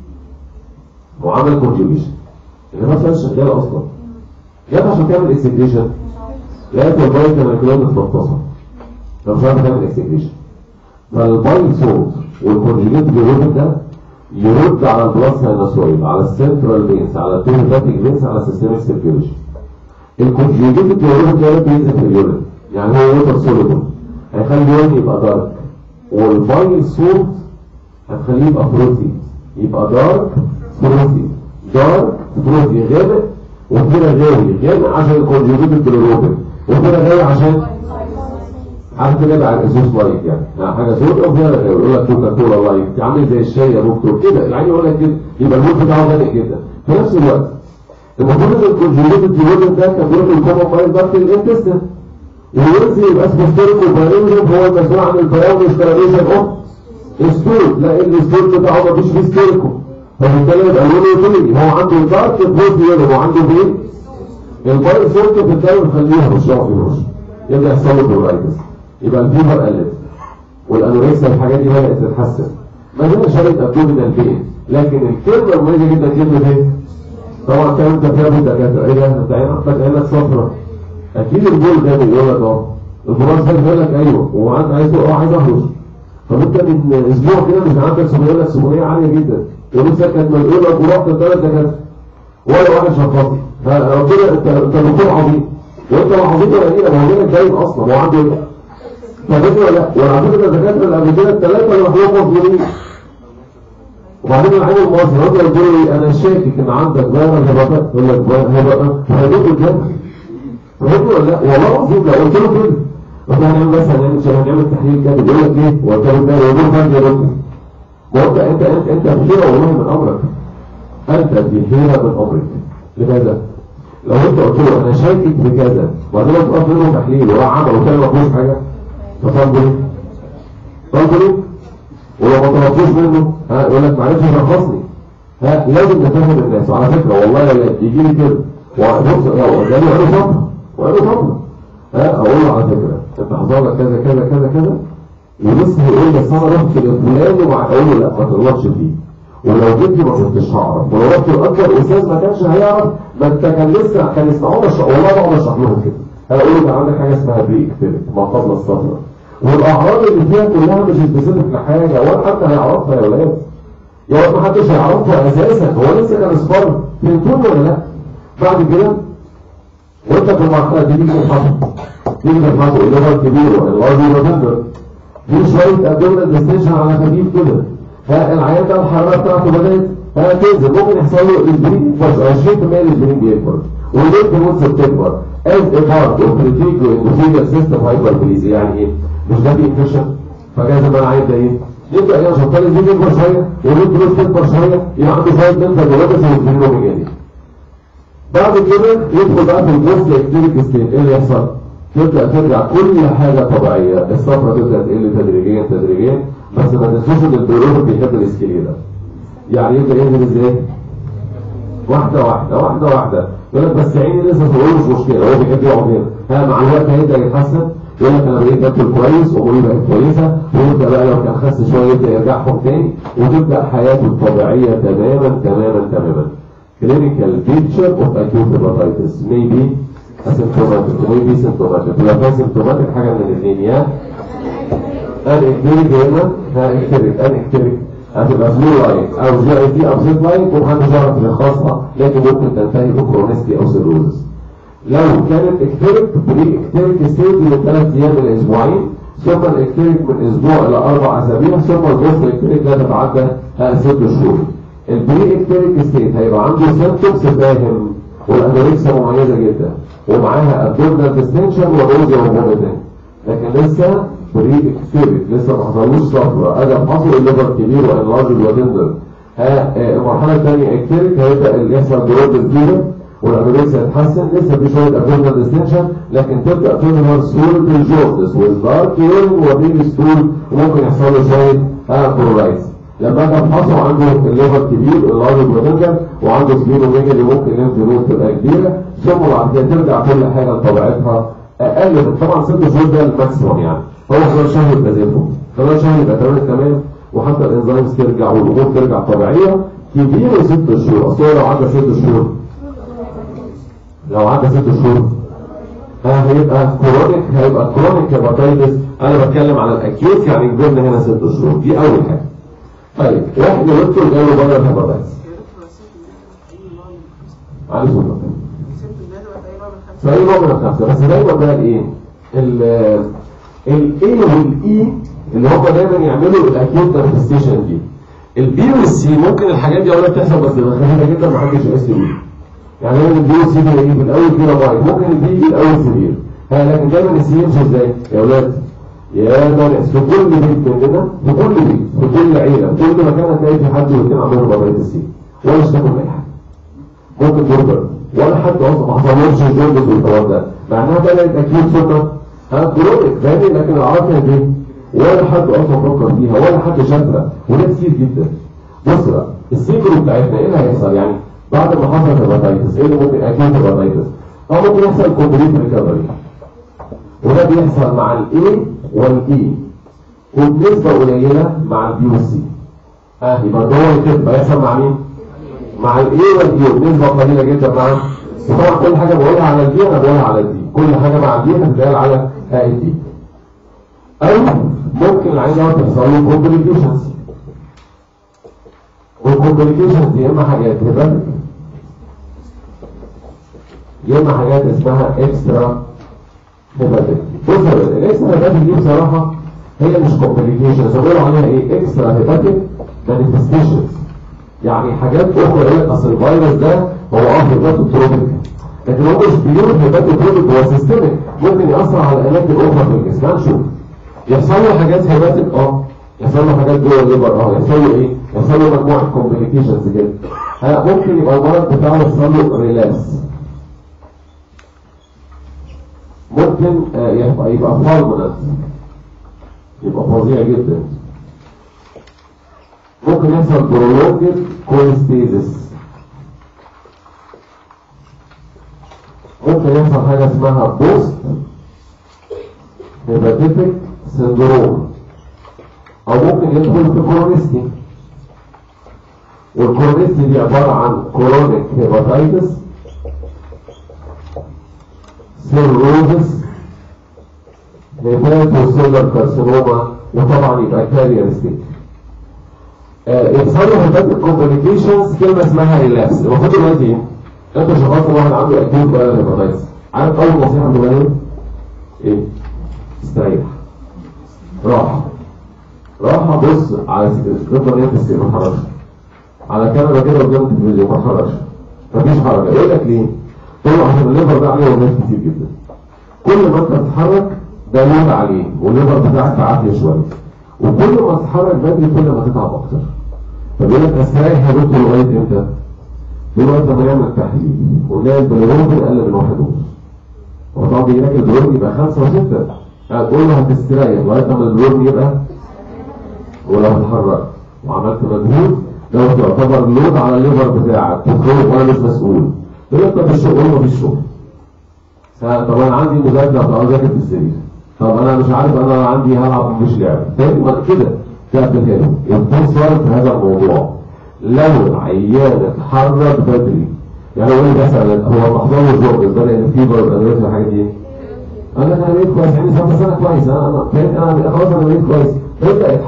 وعمل كونجيوشن الليفر كان شغال اصلا جت عشان تعمل اكسكريشن لقيت البايت الكلام متفصصه فمش عارف تعمل اكسكريشن فالبايت صوت والكونجيوت بيرد ده يرد على البلاس ساينوسويد على السنترال فينس على التيرفاتيك فينس على السيستميك سيركيوليشن الكونجيوت الكلوريد ده بينزل في اليورين يعني هو ووتر سوليبل هيخلي اليورين يبقى دارك والبايل صوت هتخليه يبقى فروتي يبقى دارك فروتي دارك فروتي غامق وكده غاوي غامق عشان الكونجيوت الكلوروبين وكده غاوي عشان عارف كده بقى الازوز لايت يعني يعني حاجه زود او فيها غاوي يقول لك كوكا كولا لايت عامل زي الشاي يا دكتور كده العين يقول لك كده يبقى المود بتاعه غامق جدا في نفس الوقت المفروض ان الكونجيوت الكلوروبين ده كان بيروح الكومون مايل ضغط الانتستين وينزل يبقى اسمه ستيركو بايريزم هو المسؤول عن البراون ستيريشن اوف ستور لا الستور بتاعه مفيش فيه ستيركو فبالتالي يبقى لونه تاني هو عنده دارك بلوت يلو وعنده فين الباير سولت في الدم مخليها مش راح يرش يبدا يحصل له برولايتس يبقى الفيبر قلت والانوركسيا الحاجات دي بدات تتحسن ما زلنا شارك ابدومينال بين لكن الكلمه المميزه جدا كلمه ايه؟ طبعا كان انت فيها بالدكاتره ايه ده انت عينك عندك عينك صفرا اكيد الجول ده يقول لك اه البراس ده يقول لك ايوه هو عايز عايز اه عايز اخرج فانت من اسبوع كده مش عندك سميه لك سميه عاليه جدا ولسه كانت منقوله ورحت ثلاث دكاتره ولا واحد شخصي فربنا انت انت دكتور عظيم وانت لو عظيم ولا نيله ما هو جالك باين اصلا هو عنده ايه؟ فاكر ولا لا؟ وعلى فكره الدكاتره اللي قبل كده الثلاثه اللي محلوهم مظلومين وبعدين العين المصري رجل يقول لي انا شاكك ان عندك فيروس هبطات يقول لك هبطات هيدوق الجنه فهمت ولا لا؟ والله العظيم لو قلت له كده واحنا هنعمل بس هنعمل شبه هنعمل تحليل كده يقول لك ايه؟ وقلت له ده يقول فاهم يا دكتور ما هو انت انت انت انت بحيره والله من امرك انت بحيره من امرك لماذا؟ لو انت قلت له انا شاكك في كذا وبعدين تقف منه تحليل وراح عمل وكان ما فيهوش حاجه فطلبوا ايه؟ طلبوا ايه؟ ولو ما طلبتوش منه ها يقول لك معلش يرخصني ها لازم نفهم الناس وعلى فكره والله يا ولاد يجي لي كده وبص لو جالي وقاله فتره وقاله فتره ها اقول له على فكره انت حصل لك كذا كذا كذا كذا ولسه هيقول لي اصل انا رحت لفلان وهقول له لا ما تغلطش فيه ولو جبت ما كنتش هعرف ولو رحت لاكبر استاذ ما كانش هيعرف ما انت كان لسه كان يسمعونا ش... والله بقعد اشرح لهم كده هقول له ده عندك حاجه اسمها بري اكتيفيتي ما قبل الصفرة والاعراض اللي فيها كلها مش سبيسيفيك لحاجه ولا حد هيعرفها يا ولاد يا ولاد ما حدش هيعرفها اساسا هو لسه كان اصفر فهمتوني ولا لا بعد كده وانت في المرحله دي تيجي تفحصه تيجي تفحصه الليفر كبير الغازي وتندر في شويه ابدومينال ديستنشن على خفيف كده فالعيان ده الحراره بتاعته بدات تنزل ممكن يحصل له البرين فرص 20% البرين بيكبر والليمف نودز بتكبر از افارت وبريتيكو اندوثيليال سيستم هايبربليزي يعني ايه؟ مش ده في انفكشن فجاء زمان العيان ده ايه؟ يبدا ايه عشان طالع يزيد يكبر شويه والليمف نودز تكبر شويه يبقى عنده شويه منفذ ولابس والبرين جاني بعد كده يدخل بقى في البوست اكتيريك ستيت ايه اللي يحصل؟ تبدا ترجع كل حاجه طبيعيه الصفرة تبدا تقل تدريجيا تدريجيا بس ما تنسوش ان البيولوجي بيحب الاسكليدا يعني يبدا ينزل ازاي؟ واحده واحده واحده واحده يقول لك بس عيني لسه صغير مش مشكله هو بيحب يقعد هنا ها مع الوقت هيبدا يتحسن يقول لك انا بقيت باكل كويس واموري بقت كويسه ويبدا بقى لو كان خس شويه يبدا يرجعهم تاني وتبدا حياته الطبيعيه تماما تماما تماما clinical picture of acute hepatitis may be asymptomatic may be symptomatic لو كان symptomatic حاجه من الاثنين يا ان اكتريك هنا ها اكتريك ان اكتريك هتبقى فلو لاين او جي اي تي او سيت لاين ومحدش يعرف يشخصها لكن ممكن تنتهي بكرونستي او سيروزس لو كانت اكتريك بري اكتريك ستيت من ثلاث ايام الى اسبوعين ثم الاكتريك من اسبوع الى اربع اسابيع ثم البوست اكتريك لا تتعدى آه، ست شهور البري اكتريك ستيت هيبقى عنده سيمتومز فاهم والانوركسيا مميزه جدا ومعاها ابدومينال ديستنشن ونوزيا وفوميتنج لكن لسه بري اكتريك لسه ما حصلوش صفرة اجى حصل الليفر كبير وانلارج وتندر ها آه، المرحله الثانيه اكتريك هيبدا اللي يحصل جروث الفيجن والانوركسيا تتحسن لسه في شويه ابدومينال ديستنشن لكن تبدا تظهر صوره الجوردس والدارك يورين وبيبي ستول وممكن يحصل له شويه كورولايتس لما اجي افحصه عنده الليفر كبير اللارج بروتنجر وعنده سبيروميجالي ممكن الليمف نود تبقى كبيره ثم بعد كده ترجع كل حاجه لطبيعتها اقل من طبعا ست شهور ده الماكسيموم يعني هو خلال شهر يبقى زي الفل خلال شهر يبقى تمام تمام وحتى الانزيمز ترجع والامور ترجع طبيعيه كبير ست شهور اصل هو لو عدى ست شهور لو عدى ست شهور ها هيبقى كرونيك هيبقى كرونيك هيباتايتس انا بتكلم على الاكيوت يعني كبرنا هنا ست شهور دي اول حاجه طيب واحد يا دكتور جاله بره الهيباتايتس عليه سلطه فاي نوع من الخمسه بس دايما بقى الايه ال الاي والاي اللي هم دايما يعملوا الاكيوت مانيفستيشن دي البي والسي ممكن الحاجات دي اولاد تحصل بس خفيفه جدا ما حدش يحس بيها يعني هو البي والسي دي ايه في الاول كده واحد ممكن البي يجي الاول سرير ها لكن دايما السي يمشي ازاي يا اولاد يا ناس في كل بيت مننا في كل بيت في كل عيله في كل مكان هتلاقي في حد واثنين عندهم بطاريه السي ولا اشتكوا من اي حاجه ممكن برجر ولا حد اصلا ما حصلوش جلد بالحوار ده معناها بدات اكيد سنه ها كرونيك فاهم لكن العرض دي ولا حد اصلا فكر فيها ولا حد شافها وده كتير جدا بص بقى السيكرو بتاعتنا ايه اللي هيحصل يعني بعد ما حصل هيباتايتس ايه اللي ممكن اكيد هيباتايتس اه ممكن يحصل كومبليت ريكفري وده بيحصل مع الاي والاي وبنسبه قليله مع البي والسي اه يبقى ده كده بيحصل مع مين؟ مع الاي والاي بنسبه قليله جدا مع وطبعا كل حاجه بقولها على الدي انا بقولها على الدي كل حاجه مع الدي هتتقال على الدي او ممكن العين دوت تحصل له كومبليكيشنز والكومبليكيشنز دي يا اما حاجات هيباتيك يا اما حاجات اسمها اكسترا هيباتيك بص يا ولاد الاكسترا هيباتيك دي بصراحه هي مش كومبليكيشنز بيقولوا عليها ايه اكسترا هيباتيك مانيفستيشنز يعني حاجات اخرى يقول لك اصل الفيروس ده هو اه هيباتوتروبيك لكن هو مش بيور هيباتوتروبيك هو سيستميك ممكن ياثر على اماكن اخرى في الجسم هنشوف يحصل له حاجات هيباتيك اه يحصل له حاجات جوه الليفر اه يحصل له ايه يحصل له مجموعه كومبليكيشنز كده ها ممكن يبقى المرض بتاعه يحصل له ريلابس ممكن آه يبقى يبقى فارمنت يبقى فظيع جدا ممكن يحصل برولونجد كوليستيزس ممكن يحصل حاجة اسمها بوست هيباتيتك سندروم او ممكن يدخل في كورونيستي والكورونيستي دي عبارة عن كورونيك هيباتيتس سيروزس هيباتوسيلر كارسينوما وطبعا يبقى كارير ستيك يحصل له هيباتيك كومبليكيشنز كلمه اسمها ريلابس المفروض دلوقتي ايه؟ انت شخصت واحد عنده اكيوت فايرال هيباتايتس عارف اول نصيحه عنده ايه؟ ايه؟ استريح راحه راحه بص على تفضل ايه في ما تحركش على كنبه كده قدام التلفزيون ما تحركش مفيش حركه يقول لك ليه؟ تقول له عشان الليفر ده عليه وظائف كتير جدا كل ما انت تتحرك ده لود عليه والليفر بتاعك في عافيه شويه وكل ما تتحرك بدري كل ما تتعب اكتر فبيقول لك استريح يا دكتور لغايه امتى؟ دلوقتي لما يعمل تحليل ونلاقي البلوروبين اقل من واحد ونص وطبعا بيجي لك البلوروبين يبقى خمسه وسته هتقول له هتستريح لغايه لما البلوروبين يبقى ولو اتحركت وعملت مجهود ده يعتبر لود على الليفر بتاعك تخرج وانا مش مسؤول يقول لك طب الشغل ما فيش شغل طب انا عندي مذاكره طب اذاكر في السرير طب انا مش عارف انا عندي هلعب مش لعب دايما كده تعمل كده ينتصر في هذا الموضوع لو العيان اتحرك بدري يعني هو اللي مثلا هو محضر له الجوب بدا ان في ادويه والحاجات دي انا انا بقيت كويس يعني سنه سنه كويس انا انا انا خلاص انا بقيت كويس فيبدا يتحرك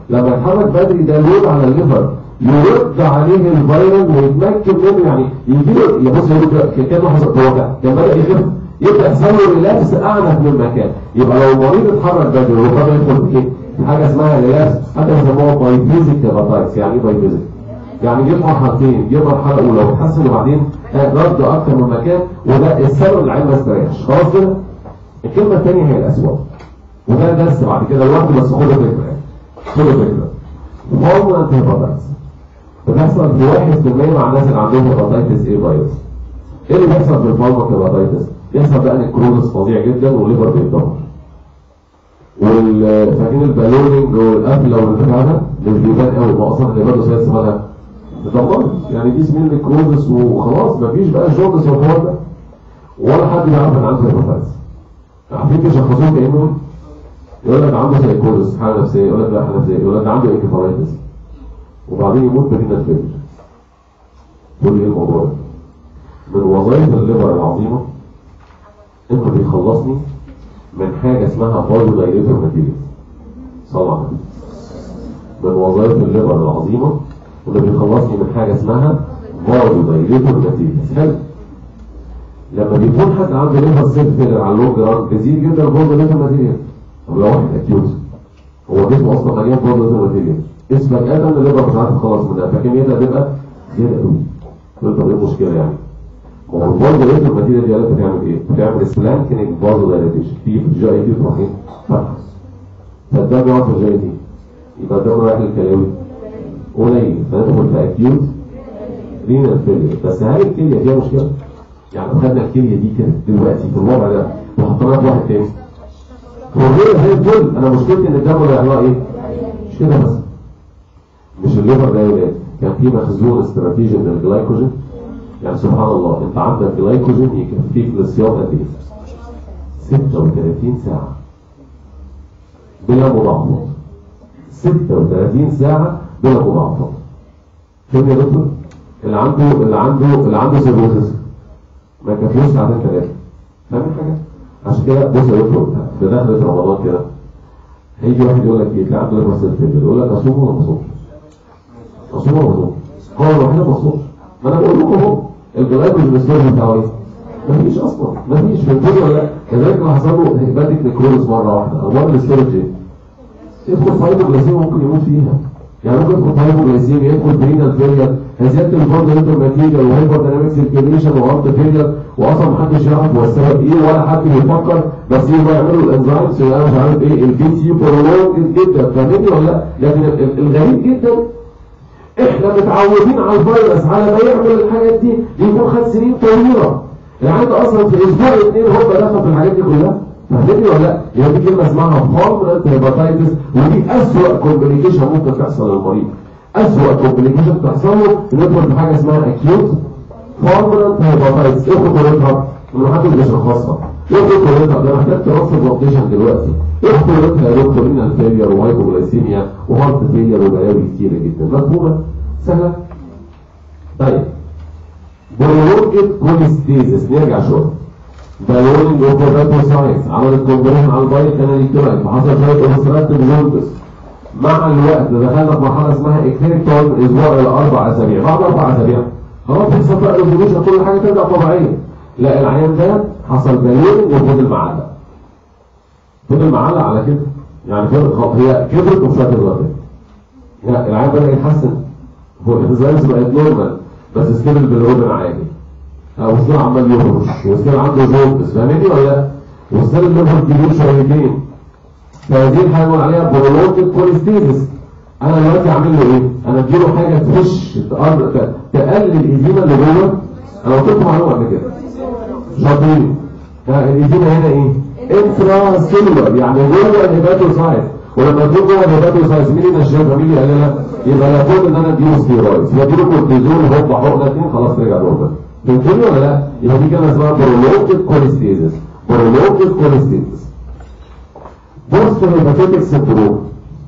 لما يتحرك بدري ده لود على الليفر يرد عليه الفيروس ويتمكن منه يعني يجي له يبص يقول كانه حصل هو كان كان بدا يخف يبدا يحصل له ريلابس اعنف من المكان يبقى لو المريض اتحرك بدري وهو بدا يدخل في ايه؟ في حاجه اسمها ريلابس حتى بيسموها بايفيزيك هيباتايتس يعني ايه بايفيزيك؟ يعني جه مرحلتين جه مرحله اولى وتحسن وبعدين آه، رد اكتر من مكان وده السبب اللي العين ما استريحش خلاص كده الكلمه الثانيه هي الاسوأ وده درس بعد كده لوحده بس خدوا فكره يعني خدوا فكره هرمونال هيباتايتس بتحصل في واحد في المية مع الناس اللي عندهم هيباتايتس ايه فيروس ايه اللي بيحصل في الفارماك هيباتايتس؟ بيحصل بقى نكروزس فظيع جدا والليفر بيتدمر وال فاكرين البالونينج والقفله والبتاع ده مش بيبان قوي ما اصلا الهيباتوسايتس مالها اتدمرت يعني دي اسمها نكروزس وخلاص مفيش بقى جوندس والحوار ده ولا حد يعرف ان عنده هيباتايتس عارفين تشخصوه كانه يقول لك عنده سايكوزس حاله نفسيه يقول لك لا حاله نفسيه يقول لك عنده انكفالايتس وبعدين يموت برينا فيلر تقول لي ايه الموضوع ده؟ من وظائف الليفر العظيمه انه بيخلصني من حاجه اسمها بازو دايريتور ماتيريال صلى على النبي. من وظائف الليفر العظيمه انه بيخلصني من حاجه اسمها بازو دايريتور ماتيريال حلو لما بيكون حد عنده ليفر سيل فيلر على اللونج ران بيزيد جدا البازو دايريتور ماتيريال طب لو واحد اكيوت هو جسمه اصلا مليان بازو دايريتور ماتيريال اسمك ادم الليفر مش عارف يخلص منها فكميتها تبقى زياده قوي تقول طب ايه المشكله يعني؟ ما هو البازو دايريتور الماتيريال دي عارف بتعمل ايه؟ بتعمل سلانكينج بازو دايريتيشن تيجي في الجي اي تي تروح ايه؟ فتحه فالدم يقعد في الجي اي تي يبقى الدم رايح للكلاوي قليل فندخل في اكيوت رينال فيلير بس هل الكليه فيها مشكله؟ يعني لو خدنا الكليه دي كده دلوقتي في الوضع ده وحطيناها في واحد تاني هو غير زي الفل انا مشكلتي ان الدم رايح لها ايه؟ مش كده بس مش الليفر ده يا ولاد كان في مخزون استراتيجي من الجلايكوجين يعني سبحان الله انت عندك جلايكوجين يكفيك للصيام قد ايه؟ 36 ساعة بلا مضاعفات 36 ساعة بلا مضاعفات فين يا دكتور؟ اللي عنده اللي عنده اللي عنده سيروزس ما يكفيهوش ساعتين ثلاثة فاهم حاجة؟ عشان كده بص يا دكتور في دخلة رمضان كده هيجي واحد يقول لك ايه تلاقي عنده ليفر سيل يقول لك اصوم ولا ما اصومش؟ اصوم ولا ما اصومش؟ هو الوحيد ما اصومش ما انا بقول لكم اهو الجلايكوجين ستورج بتاعه ايه؟ مفيش اصلا مفيش في الدنيا ولا لا كذلك لو حصل له هيباتيك نيكروز مره واحده او مره الاستورج ايه؟ يدخل في هايبوجلايسيميا ممكن يموت فيها يعني ممكن يدخل في هايبوجلايسيميا يدخل في رينال فيلير زياده البورد ماتيريال وهايبر دايناميك سيركيليشن وهارت فيلير واصلا محدش يعرف هو السبب ايه ولا حد بيفكر بس يبقى يعملوا الانزيمز انا مش عارف ايه البي تي برولونج جدا فاهمني ولا لا؟ لكن ال- ال- الغريب جدا احنا متعودين على الفيروس على ما يعمل الحاجات دي يكون خد سنين طويله العيان ده اصلا في اسبوع اثنين هو دخل في الحاجات دي كلها فاهمني ولا لا؟ يعني دي كلمه اسمها فورمولانت هيباتايتس ودي اسوء كومبليكيشن ممكن تحصل للمريض اسوء كومبليكيشن تحصل له ندخل في حاجه اسمها اكيوت فورمولانت هيباتايتس ايه خطورتها؟ انه محدش بيشخصها ايه خطورتها؟ ده محتاج ترص بلوكيشن دلوقتي ايه خطورتها يا دكتور؟ رينال فيلير وهايبوغلايسيميا وهارت فيلير وبلاوي كتيره جدا مفهومه؟ سهله؟ طيب بيولوجيك كوليستيزس نرجع شويه بالونج اوفر ساينس عملت كومبريشن على البايت كاناليكتورايت فحصل شويه اوبستراكتيف جوندس مع الوقت دخلنا في مرحله اسمها اكتيريكتون اسبوع الى اربع اسابيع بعد اربع اسابيع خلاص بيحصل بقى ريزولوشن كل حاجه ترجع طبيعيه لا العيان ده حصل بالونج وفضل معلق فضل معلق على كده يعني فضل خلاص هي كبرت ومش هتكبر لا العيان بدا يتحسن هو الانزيمز بقت نورمال بس ستيل بالروبن عادي وستيل عمال يهرش وستيل عنده جوندس فاهمني ولا لا؟ وستيل الليفر كبير شويتين فهذه الحاجه بنقول عليها برولوجيك كوليستيزس انا دلوقتي اعمل له ايه؟ انا اديله حاجه تخش تقر- ت- تقلل الايديما اللي جوه انا قلت لكم معلومه قبل كده شاطرين ها، الايديما هنا ايه؟ انترا سيلولر يعني جوه الهيباتوسايت ولما تكون جوه الهيباتوسايت مين اللي نشفها مين اللي قالها؟ يبقى لابد ان انا اديله ستيرويدز فاديله كورتيزون هوب حقنتين خلاص رجع نورمال فهمتني ولا لا؟ يبقى دي كده اسمها برولوجيك كوليستيزس برولوجيك كوليستيزس بص الهيباتيتك سندروم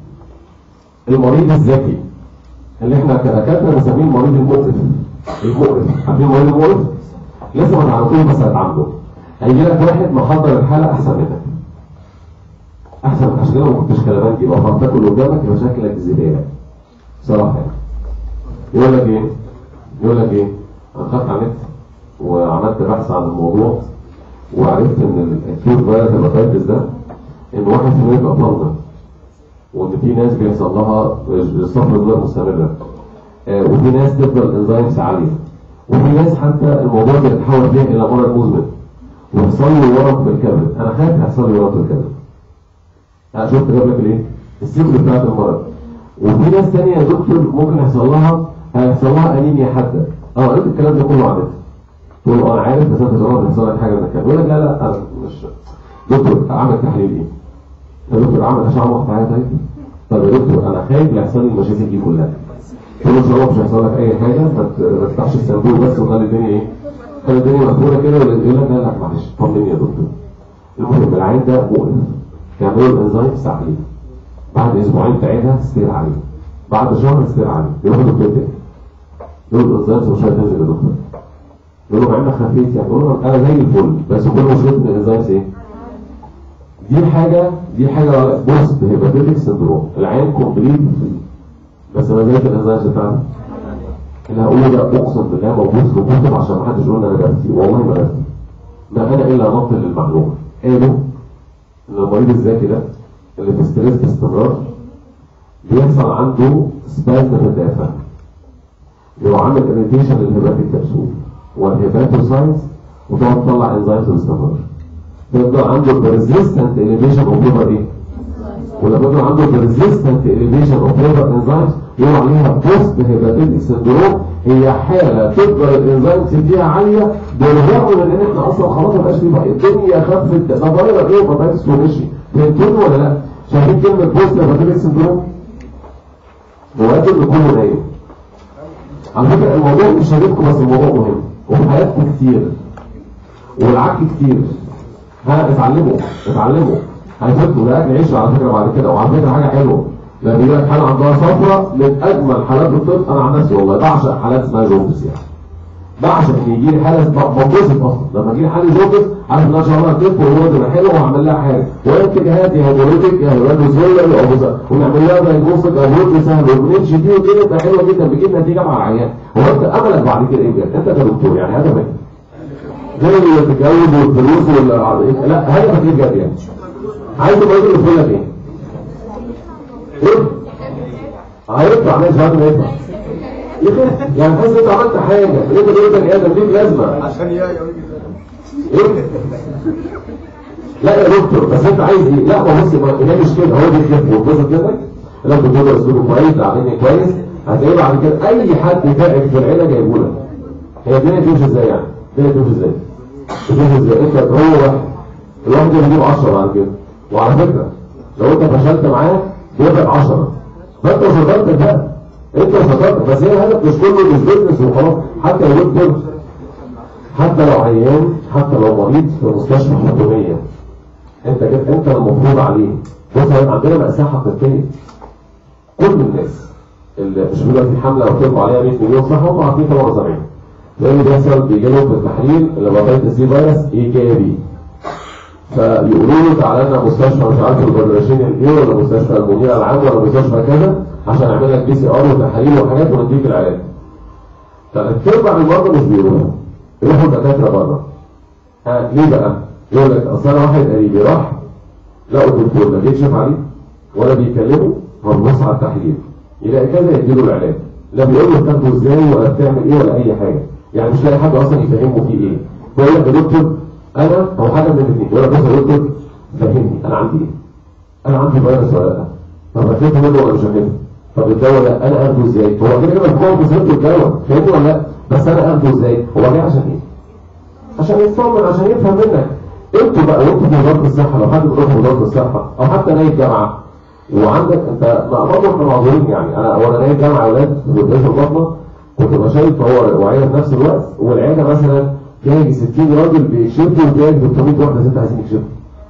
المريض الذكي اللي احنا كدكاتره بنسميه المريض المقرف المقرف عارفين المريض المقرف؟ لسه ما تعرفوش بس هتعامله هيجي لك واحد محضر الحاله احسن منك احسن عشان كده ما كنتش كلامك يبقى فرطك اللي قدامك يبقى شكلك زباله بصراحه يعني يقول لك ايه يقول لك ايه انا خدت على النت وعملت بحث عن الموضوع وعرفت ان الاكيوت فيروس هيباتيتس ده ان واحد في المية بيبقى طلقه وان في ناس بيحصل لها صفر دولار مستمره آه، وفي ناس تفضل انزيمز عاليه وفي ناس حتى الموضوع بيتحول فيها الى مرض مزمن ويحصل لي ورم في الكبد انا خايف يحصل لي ورم في الكبد انا شفت جاب لك الايه السيكل بتاعت المرض وفي ناس تانية يا دكتور ممكن يحصل لها هيحصل لها انيميا حاده اه قلت الكلام ده كله عادة تقول له انا عارف بس انت تقول يحصل لك حاجه من الكلام يقول لك لا لا انا مش دكتور اعمل تحليل ايه؟ يا دكتور اعمل اشعه مقطعيه طيب؟ طب يا دكتور انا خايف يحصل لي المشاكل دي كلها تقول له ان شاء الله مش هيحصل لك اي حاجه ما ت- ما تفتحش الصندوق بس وخلي الدنيا ايه؟ خلي الدنيا مقفوله كده ولا يقول لك لا لا معلش طمني يا دكتور المهم العين ده مقرف تعملوا الانزيم تحليل بعد اسبوعين تعيدها تستير عليه بعد شهر تستير عليه يروحوا دكتور تاني يقول الانزيم مش هتنزل يا دكتور يقول له مع انك خفيت يعني يقول له انا زي الفل بس كل مشكلتي ان الانزيم ايه؟ دي حاجه دي حاجه بوست هيباتيتك سندروم العين كومبليت بس انا زي الانزيم بتاعتي اللي هقوله ده اقسم بالله موجود في الكتب عشان ما حدش يقول انا جبتي والله ما جبتي ما انا الا نقل للمعلومه قالوا ان المريض الذكي ده اللي في ستريس باستمرار بيحصل عنده سبازم في الدافع بيبقى عامل اريتيشن للهيباتيك كبسول والهيباتوسايتس وتقعد تطلع انزيمز باستمرار فيفضل عنده persistent elevation of liver ايه؟ ولما يكون عنده persistent elevation of liver enzymes يقول عليها بوست هيباتيتك سندروم هي حاله تفضل الانزيمز فيها عاليه بالرغم من ان احنا اصلا خلاص ما بقاش في بقى الدنيا خفت ده فايرال ايه وبطاطس ومشي فهمتوني ولا لا؟ شايفين كلمه بوست هيباتيتك سندروم؟ مواجه لكله نايم على فكره الموضوع مش هجيبكم بس الموضوع مهم وفي حياتكم كتير والعك كتير ها اتعلموا اتعلموا هيفوتوا ده اكل عيش على فكره بعد كده وعلى فكره حاجه حلوه لما يجي لك حاله عندها صفرة من اجمل حالات الطب انا عن نفسي والله بعشق حالات اسمها جوندس يعني بعشق ان يجي لي حاله بنبسط اصلا لما يجي لي حاله جوندس عارف ان انا شغال هتلف وهو تبقى حلو وهعمل لها حاجه وهي اتجاهات يا هيدروليتك يا هيدروليتك يا اوبوزا ونعمل لها دايجنوستيك ابروت سهل ونمشي فيه والدنيا تبقى حلوه جدا بتجيب نتيجه مع العيان هو انت املك بعد كده ايه بجد؟ انت كدكتور يعني هدفك غير اللي تتجوز والفلوس ولا لا هدفك ايه بجد يعني؟ عايز المريض اللي يقول لك ايه؟ ايه؟ هيطلع ماشي بعد ما يطلع يخف يعني تحس انت عملت حاجه انت بقيت بني ادم ليك لازمه عشان يا يا ايه؟ لا يا دكتور بس انت عايز ايه؟ لا ما بص ما هي مش كده هو بيخف ويتبسط منك لو الدكتور اسلوبه كويس تعليمي كويس هتلاقيه بعد كده اي حد تعب في العيله جايبه لك هي الدنيا تمشي ازاي يعني؟ الدنيا تمشي ازاي؟ تمشي ازاي؟ انت هو واحد الواحد ده بيجيب 10 بعد كده وعلى فكره لو انت فشلت معاه بيبقى 10 فانت وشطارتك بقى انت وشطارتك بس هي الهدف مش كله مش بيزنس وخلاص حتى لو دكتور حتى لو عيان حتى لو مريض في مستشفى حكوميه انت كده انت المفروض عليه بص احنا عندنا مأساة حقيقية كل الناس اللي مش بيبقى في حملة وطلبوا عليها 100 مليون صح هم عارفين طبعا زمان لان بيحصل بيجي لهم في التحليل الهيباتيتس سي فيروس ايجابي فيقولوا له تعالى لنا مستشفى مش عارف البرشين الايه ولا مستشفى المدير العام ولا مستشفى كذا عشان نعمل لك بي سي ار وتحاليل وحاجات ونديك العلاج فالتربع المرضى مش بيروحوا يروحوا الدكاتره بره ها ليه بقى؟ يقول لك اصل انا واحد قريبي راح لقوا الدكتور لا بيكشف عليه ولا بيكلمه فبص على التحليل يلاقي كذا يديله العلاج لا بيقول له بتاخده ازاي ولا بتعمل ايه ولا اي حاجه يعني مش لاقي حد اصلا يفهمه فيه ايه بيقول لك يا دكتور انا هو حاجه من الاثنين يقول لك بص يا دكتور فهمني انا عندي ايه؟ انا عندي فيروس ولا لا؟ طب اخدته منه ولا مش اخدته؟ طب الدواء ده انا اخده ازاي؟ هو كده كده مجموعه بصيرته الدواء فهمتني ولا لا؟ بس انا اخده ازاي؟ هو جاي عشان ايه؟ عشان يطمن عشان يفهم منك انتوا بقى وانتوا في وزاره الصحه لو حد بيروح وزاره الصحه او حتى نايب جامعه وعندك انت ما برضه احنا معذورين يعني انا وانا نايب جامعه اولاد في مدرسه البطنه كنت ببقى شايف هو وعيه في نفس الوقت والعياده مثلا جاي 60 راجل بيكشفوا وجاي 300 واحده ست عايزين يكشفوا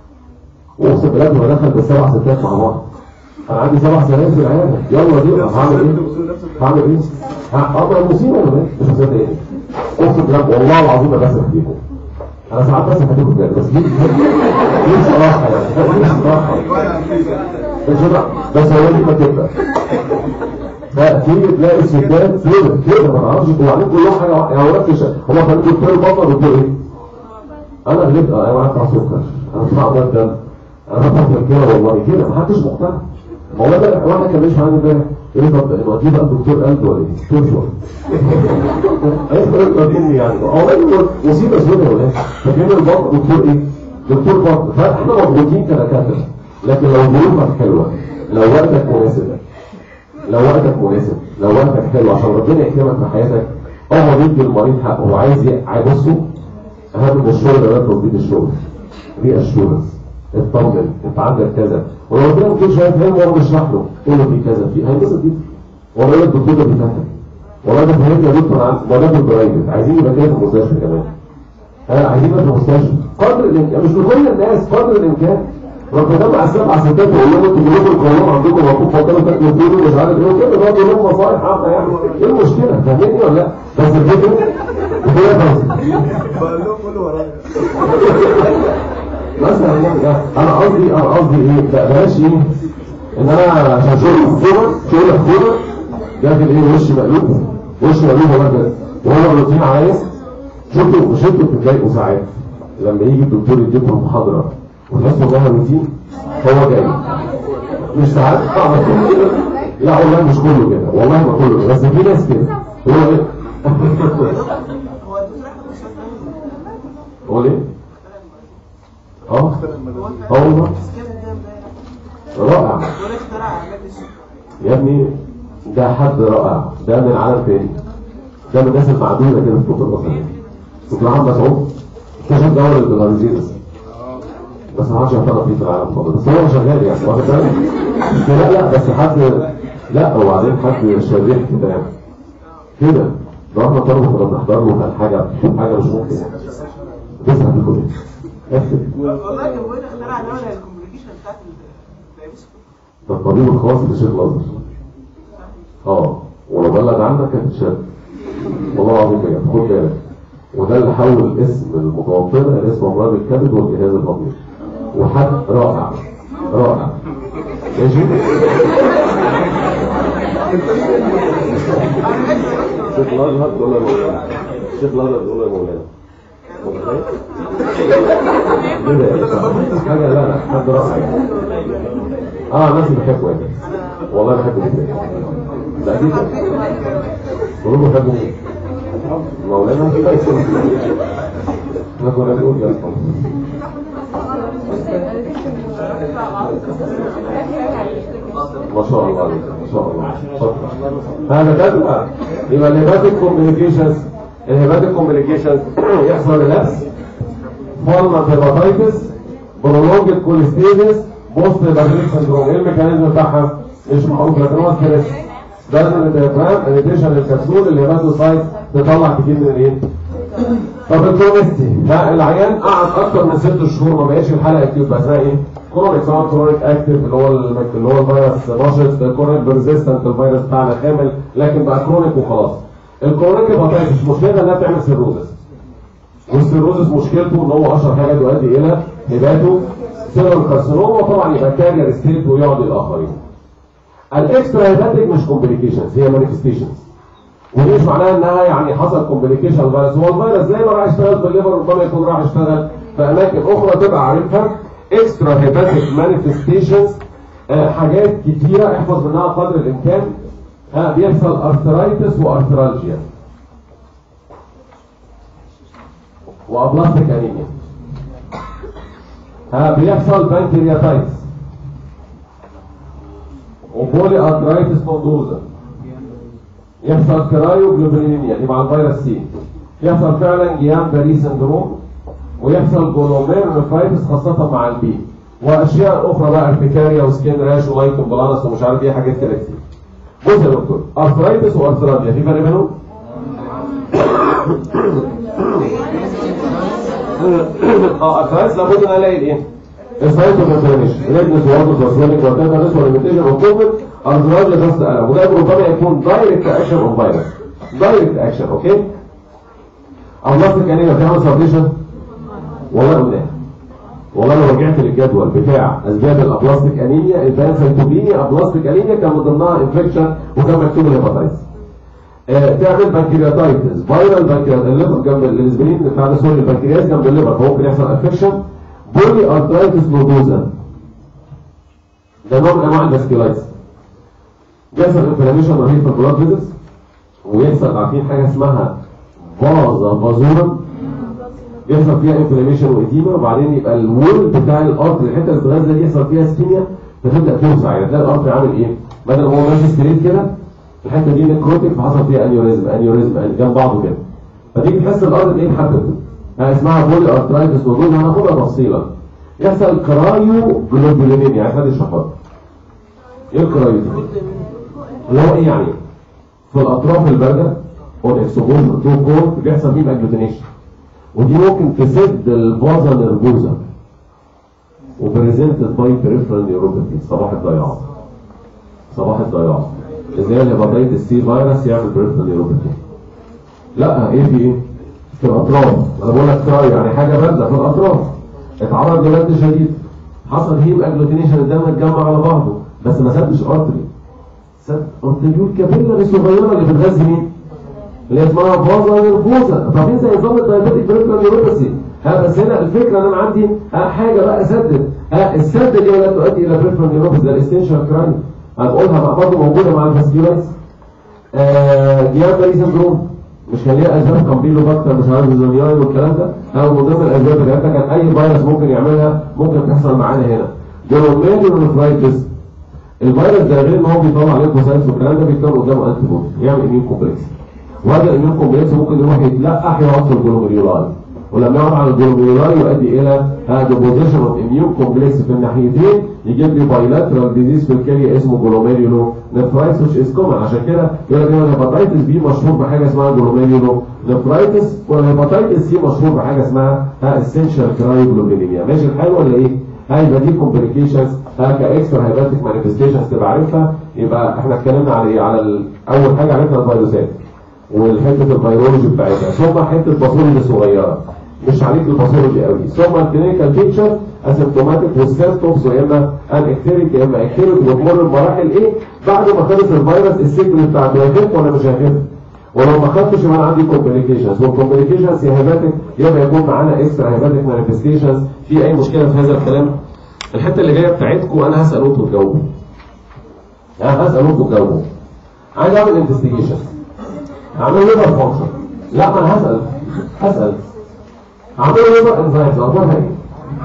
واقسم بالله كنت بدخل بالسبع ستات مع بعض انا عندي سبع سنوات في العياده يلا دي هعمل ايه؟ هعمل ايه؟ هعمل مصيبه ولا ايه؟ مش مصيبه ايه؟ اقسم بالله والله العظيم ما بسرح فيكم انا ساعات بس هديكم بجد بس ليه ليه بصراحه يعني ليه بصراحه الجمعة بس هو دي ما تبقى فتيجي تلاقي الستات كده كده ما تعرفش وبعدين كلهم حاجه واحده يعني وركش هو كان دكتور بطل دكتور ايه؟ انا غلبت انا واقف على سكر انا بسمع ده الدم انا بفكر كده والله كده ما حدش مقتنع ما هو ده واحد كان ماشي معايا امبارح يقول لي طب ما دي بقى دكتور قلب ولا ايه؟ دكتور شو؟ ايه مني يعني هو ده مصيبه سوداء ولا ايه؟ فاكرين البطن دكتور ايه؟ دكتور بطن فاحنا مضغوطين كدكاتره لكن لو ظروفك حلوه لو وقتك مناسب لو وقتك مناسب لو وقتك حلو عشان ربنا يكرمك في حياتك اقعد ادي المريض حقه هو عايز ي- عايز بصوا اهم من الشغل ده تظبيط الشغل ري اشورنس اطمن انت عندك كذا ولو ربنا ما كانش فاهم هو بيشرح له قول له في كذا في هينبسط جدا والله الدكتور ده بيفهم والله ده فهمني يا دكتور عن والله ده برايفت عايزين يبقى كده في المستشفى كمان ها عايزين يبقى في المستشفى قدر الامكان مش لكل الناس قدر الامكان ربنا مع السبع ستات ويقول لهم انتوا جنوب القانون عندكم مفروض فكروا تاكلوا فول ومش عارف ايه وكده بقى يقول لهم مصالح عامه يعني ايه المشكله فاهمني ولا لا؟ بس الفكره هي فوزي بقول لهم قولوا ورايا مثلا يعني انا قصدي انا قصدي ايه لا بلاش ايه ان انا عشان شغل الحكومه شغل الحكومه داخل ايه وش مقلوب وش مقلوب ولا كده وهو روتين عليا شفتوا شفتوا بتتضايقوا ساعات لما يجي الدكتور يديكم محاضره وتحسوا انها روتين هو جاي مش ساعات على طول كده لا والله مش كله كده والله ما كله كده بس في ناس كده هو ايه هو ليه؟ اه اه والله رائع يا ابني ده حد رائع ده من عالم تاني ده من الناس المعدودة كده في الطب المصرية دكتور محمد مسعود اكتشف دورة البلاريزيرس بس ما حدش اعترف فيه في العالم خالص بس هو شغال يعني واخد بالك بس لا لا بس حد لا وبعدين حد شريح كده يعني كده لو احنا طلبه كنا بنحضر له كان حاجه حاجه مش ممكن يعني بس هتاكل ايه؟ والله كان بيقول اخترع نوع الكوميونيكيشن بتاعت الدايبس ده الطبيب الخاص للشيخ الازهر اه ولو بلغ عنك هتتشد والله العظيم بجد خد بالك وده اللي حول اسم المتوفرة الى اسم امراض الكبد والجهاز الهضمي وحد رائع رائع ماشي الشيخ الازهر دول يا مولانا الشيخ الازهر دول يا مولانا كده حاجه لا لا حد رائع يعني. اه الناس اللي بحبه يعني والله بحبه جدا لا اكيد قولوا بحبه مين مولانا احنا كنا بنقول ده ما شاء الله عليك ما شاء الله شكرا هذا كده يبقى الهيباتيك كومبليكيشنز الهيباتيك كومبليكيشنز يحصل لبس فورمال هيباتايتس برولونجد كوليستيزيس بوست هيباتيك سندروم ايه الميكانيزم بتاعها مش معروف لكن هو ستريس لازم الديافرام اديشن للكبسول الهيباتوسايت تطلع كتير من الايه طب الكرونستي لا العيان قعد اكتر من ست شهور ما بقاش الحاله اكتيف بقى اسمها ايه كرونيك سواء كرونيك اكتيف اللي هو ال- اللي هو الفيروس نشط كرونيك بيرزيستنت الفيروس بتاعنا كامل لكن بقى كرونيك وخلاص الكرونيك هيباتايتس مشكلتها انها بتعمل سيروزس والسيروزس مشكلته ان هو اشهر حاجه تؤدي الى هباته سيرم كارسينوما وطبعا يبقى كارير ستيت ويعدي الاخرين الاكسترا هيباتيك مش كومبليكيشنز هي مانيفستيشنز ودي مش معناها انها يعني حصل كومبليكيشن فيروس هو الفيروس زي ما راح يشتغل في الليفر ربما يكون راح يشتغل في اماكن اخرى تبقى عارفها اكسترا هيباتيك مانيفستيشنز حاجات كتيره احفظ منها قدر الامكان آه بيحصل ارثرايتس وارثرالجيا وابلاستيك انيميا ها بيحصل بانكرياتايتس وبولي ارثرايتس نودوزا يحصل كرايوجلوبولينيا دي مع الفيروس سي يحصل فعلا جيام باري سندروم ويحصل جلوميرونيفرايتس خاصة مع البي واشياء اخرى بقى ارتكاريا وسكين راش ولايكن بلانس ومش عارف ايه حاجات كده كتير بص يا دكتور ارثرايتس وارثرالجيا في فرق بينهم؟ اه ارثرايتس لابد ان الاقي الايه؟ السايتو كونفرميشن ريدنس وارد وسويلنج وتندرس وليميتيشن وكوفيد ارثرايتس ضغط الم وده ربما يكون دايركت اكشن اوف فيروس دايركت اكشن اوكي؟ الله كان ايه في عمل سبليشن والله قلناها والله لو رجعت للجدول بتاع اسباب الابلاستيك انيميا البانسيتوبينيا ابلاستيك انيميا كان من ضمنها انفكشن وكان مكتوب الهيباتايتس آه، تعمل بنكرياتايتس فايرال بنكرياتايتس الليفر جنب الاسبرين بتاع ده سوري البنكرياس جنب الليفر فممكن يحصل انفكشن بولي ارترايتس نودوزا ده نوع من انواع الفاسكولايتس بيحصل انفلاميشن رهيب في البلاد فيزلز ويحصل عارفين حاجه اسمها فازا فازورا يحصل فيها انفلاميشن واديما وبعدين يبقى الول بتاع الارتر الحته اللي بتغذى دي يحصل فيها سكيميا فتبدا توسع يعني تلاقي الارتر عامل ايه؟ بدل ما هو ماشي ستريت كده الحته دي نكروتيك فحصل فيها انيوريزم انيوريزم جنب بعضه كده فتيجي تحس الارض ايه اتحدثت آه اسمها بولي ارترايتس ودول هناخدها تفصيلا يحصل كرايو جلوبولينيميا يعني خد الشفاط ايه الكرايو دي؟ اللي هو ايه يعني؟ في الاطراف البارده او اكسبوجر تو كور بيحصل فيه اجلوتينيشن ودي ممكن تسد الفازا نرفوزا وبريزنتد باي بريفرال نيوروباثي صباح الضياع صباح الضياع ازاي الهيباتيتس سي فيروس يعمل بريفرال نيوروباثي لا ايه في ايه في الاطراف انا بقول لك تراي يعني حاجه بارده في الاطراف اتعرض لبرد شديد حصل هيم اجلوتينيشن الدم اتجمع على بعضه بس ما سدش ارتري سد ارتريول كابيلاري الصغيره اللي بتغذي مين اللي هي اسمها فازا نيرفوزا طب ايه زي نظام الدايبيتيك بريفرال نيوروباثي ها بس هنا الفكره ان انا عندي ها حاجه بقى سدد ها السد دي ولا تؤدي الى بريفرال نيوروباثي ده الاستنشال كراين هنقولها بقى برضه موجوده مع الفاسكيولايتس آه ديابري سندروم مش كان ليها اسباب كامبيلوباكتر مش عارف زونياي والكلام ده ها من ضمن الاسباب اللي كان اي فيروس ممكن يعملها ممكن تحصل معانا هنا جلوميرولوفرايتس الفيروس ده غير ان هو بيطلع ليكوسايتس والكلام ده بيكون قدامه انتي بودي يعمل اميون كومبلكس وهذا الاميون كومبلكس ممكن يروح يتلقح يوصل الجلوميرولاي ولما يقعد على الجلوميرولاي يؤدي الى ديبوزيشن اوف اميون كومبلكس في الناحيتين يجيب لي بايلاترال ديزيز في الكليه اسمه جلوميريولو نفرايتس which is common عشان كده يقول لك الهيباتيتس بي مشهور بحاجه اسمها جلوميريولو نفرايتس والهيباتيتس سي مشهور بحاجه اسمها اسينشال كرايوجلوبينيميا ماشي الحال ولا ايه؟ هيبقى دي كومبليكيشنز كاكسترا هيباتيك مانيفستيشنز تبقى عارفها يبقى احنا اتكلمنا على ايه؟ على ال- اول حاجه عرفنا الفيروسات والحته الفيرولوجي بتاعتها ثم حته الباثولوجي الصغيره مش عليك الباثولوجي قوي ثم الكلينيكال بيكتشر اسيمتوماتيك والسيمتومز يا اما ان اكتيريك يا اما اكتيريك وتمر بمراحل ايه بعد ما خلص الفيروس السيكل بتاعته هيخف ولا مش هيخف ولو ما خدتش يبقى انا عندي كومبليكيشنز والكومبليكيشنز يا هيباتيك يبقى يكون معانا اكسترا هيباتيك مانيفستيشنز في اي مشكله في هذا الكلام الحته اللي جايه بتاعتكم انا هسال وانتوا تجاوبوا انا هسال وانتوا تجاوبوا عايز اعمل انفستيجيشن اعمل ليفر فانكشن لا ما انا هسال هسال اعمل ليفر انزايمز اخبارها ايه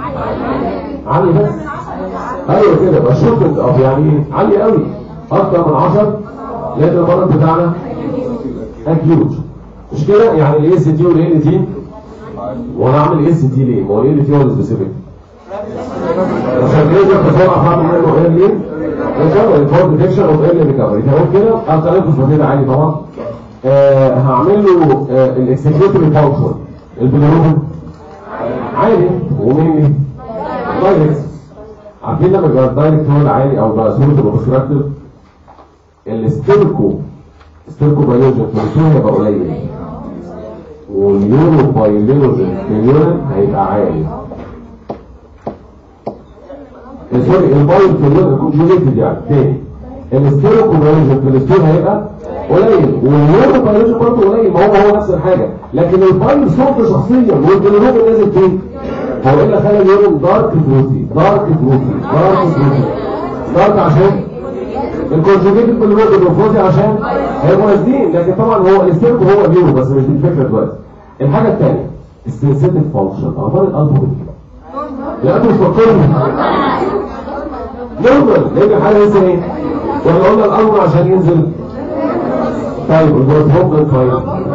عالي بس ايوه كده بشوف اب يعني ايه عالي قوي اكتر من 10 لان المرض بتاعنا اكيوت مش كده يعني الاي اس تي والاي ال تي وانا اعمل اي اس تي ليه ما هو الاي ال تي هو السبيسيفيك عشان كده بسرعه هعمل منه ايه ليه ريكفري فور ديتكشن اوف ايرلي ريكفري تمام كده التنفس كده عالي طبعا آه هعمل له آه الاكسكيوتوري فانكشن البيليروبين عالي ومين دايركت عارفين لما يبقى الدايركت هو العالي او بقى صوره الاوبستراكتيف الاستيركو استيركو بايولوجين في هيبقى قليل واليورو بايولوجين في اليورين هيبقى عالي سوري البايل في اليورين كونجوليتد يعني تاني الاستيركو بايولوجين في الاستير هيبقى قليل واليورو بايولوجين برضه قليل ما هو هو نفس الحاجه لكن البايل صوت شخصيا والبيليروبين نازل فين؟ هو ايه اللي خلى اليورين دارك فروتي دارك فروتي دارك فروتي دارك عشان الكونجوجيتد بالروبين والفروتي عشان هيبقوا نازلين لكن طبعا هو الاستيركو هو اليورو بس مش دي الفكره دلوقتي الحاجه الثانيه السنسيتيف فانكشن اخبار القلب كده لا مش فكرني نورمال لان الحاله لسه ايه ولا قلنا الامر عشان ينزل طيب البروتوكول طيب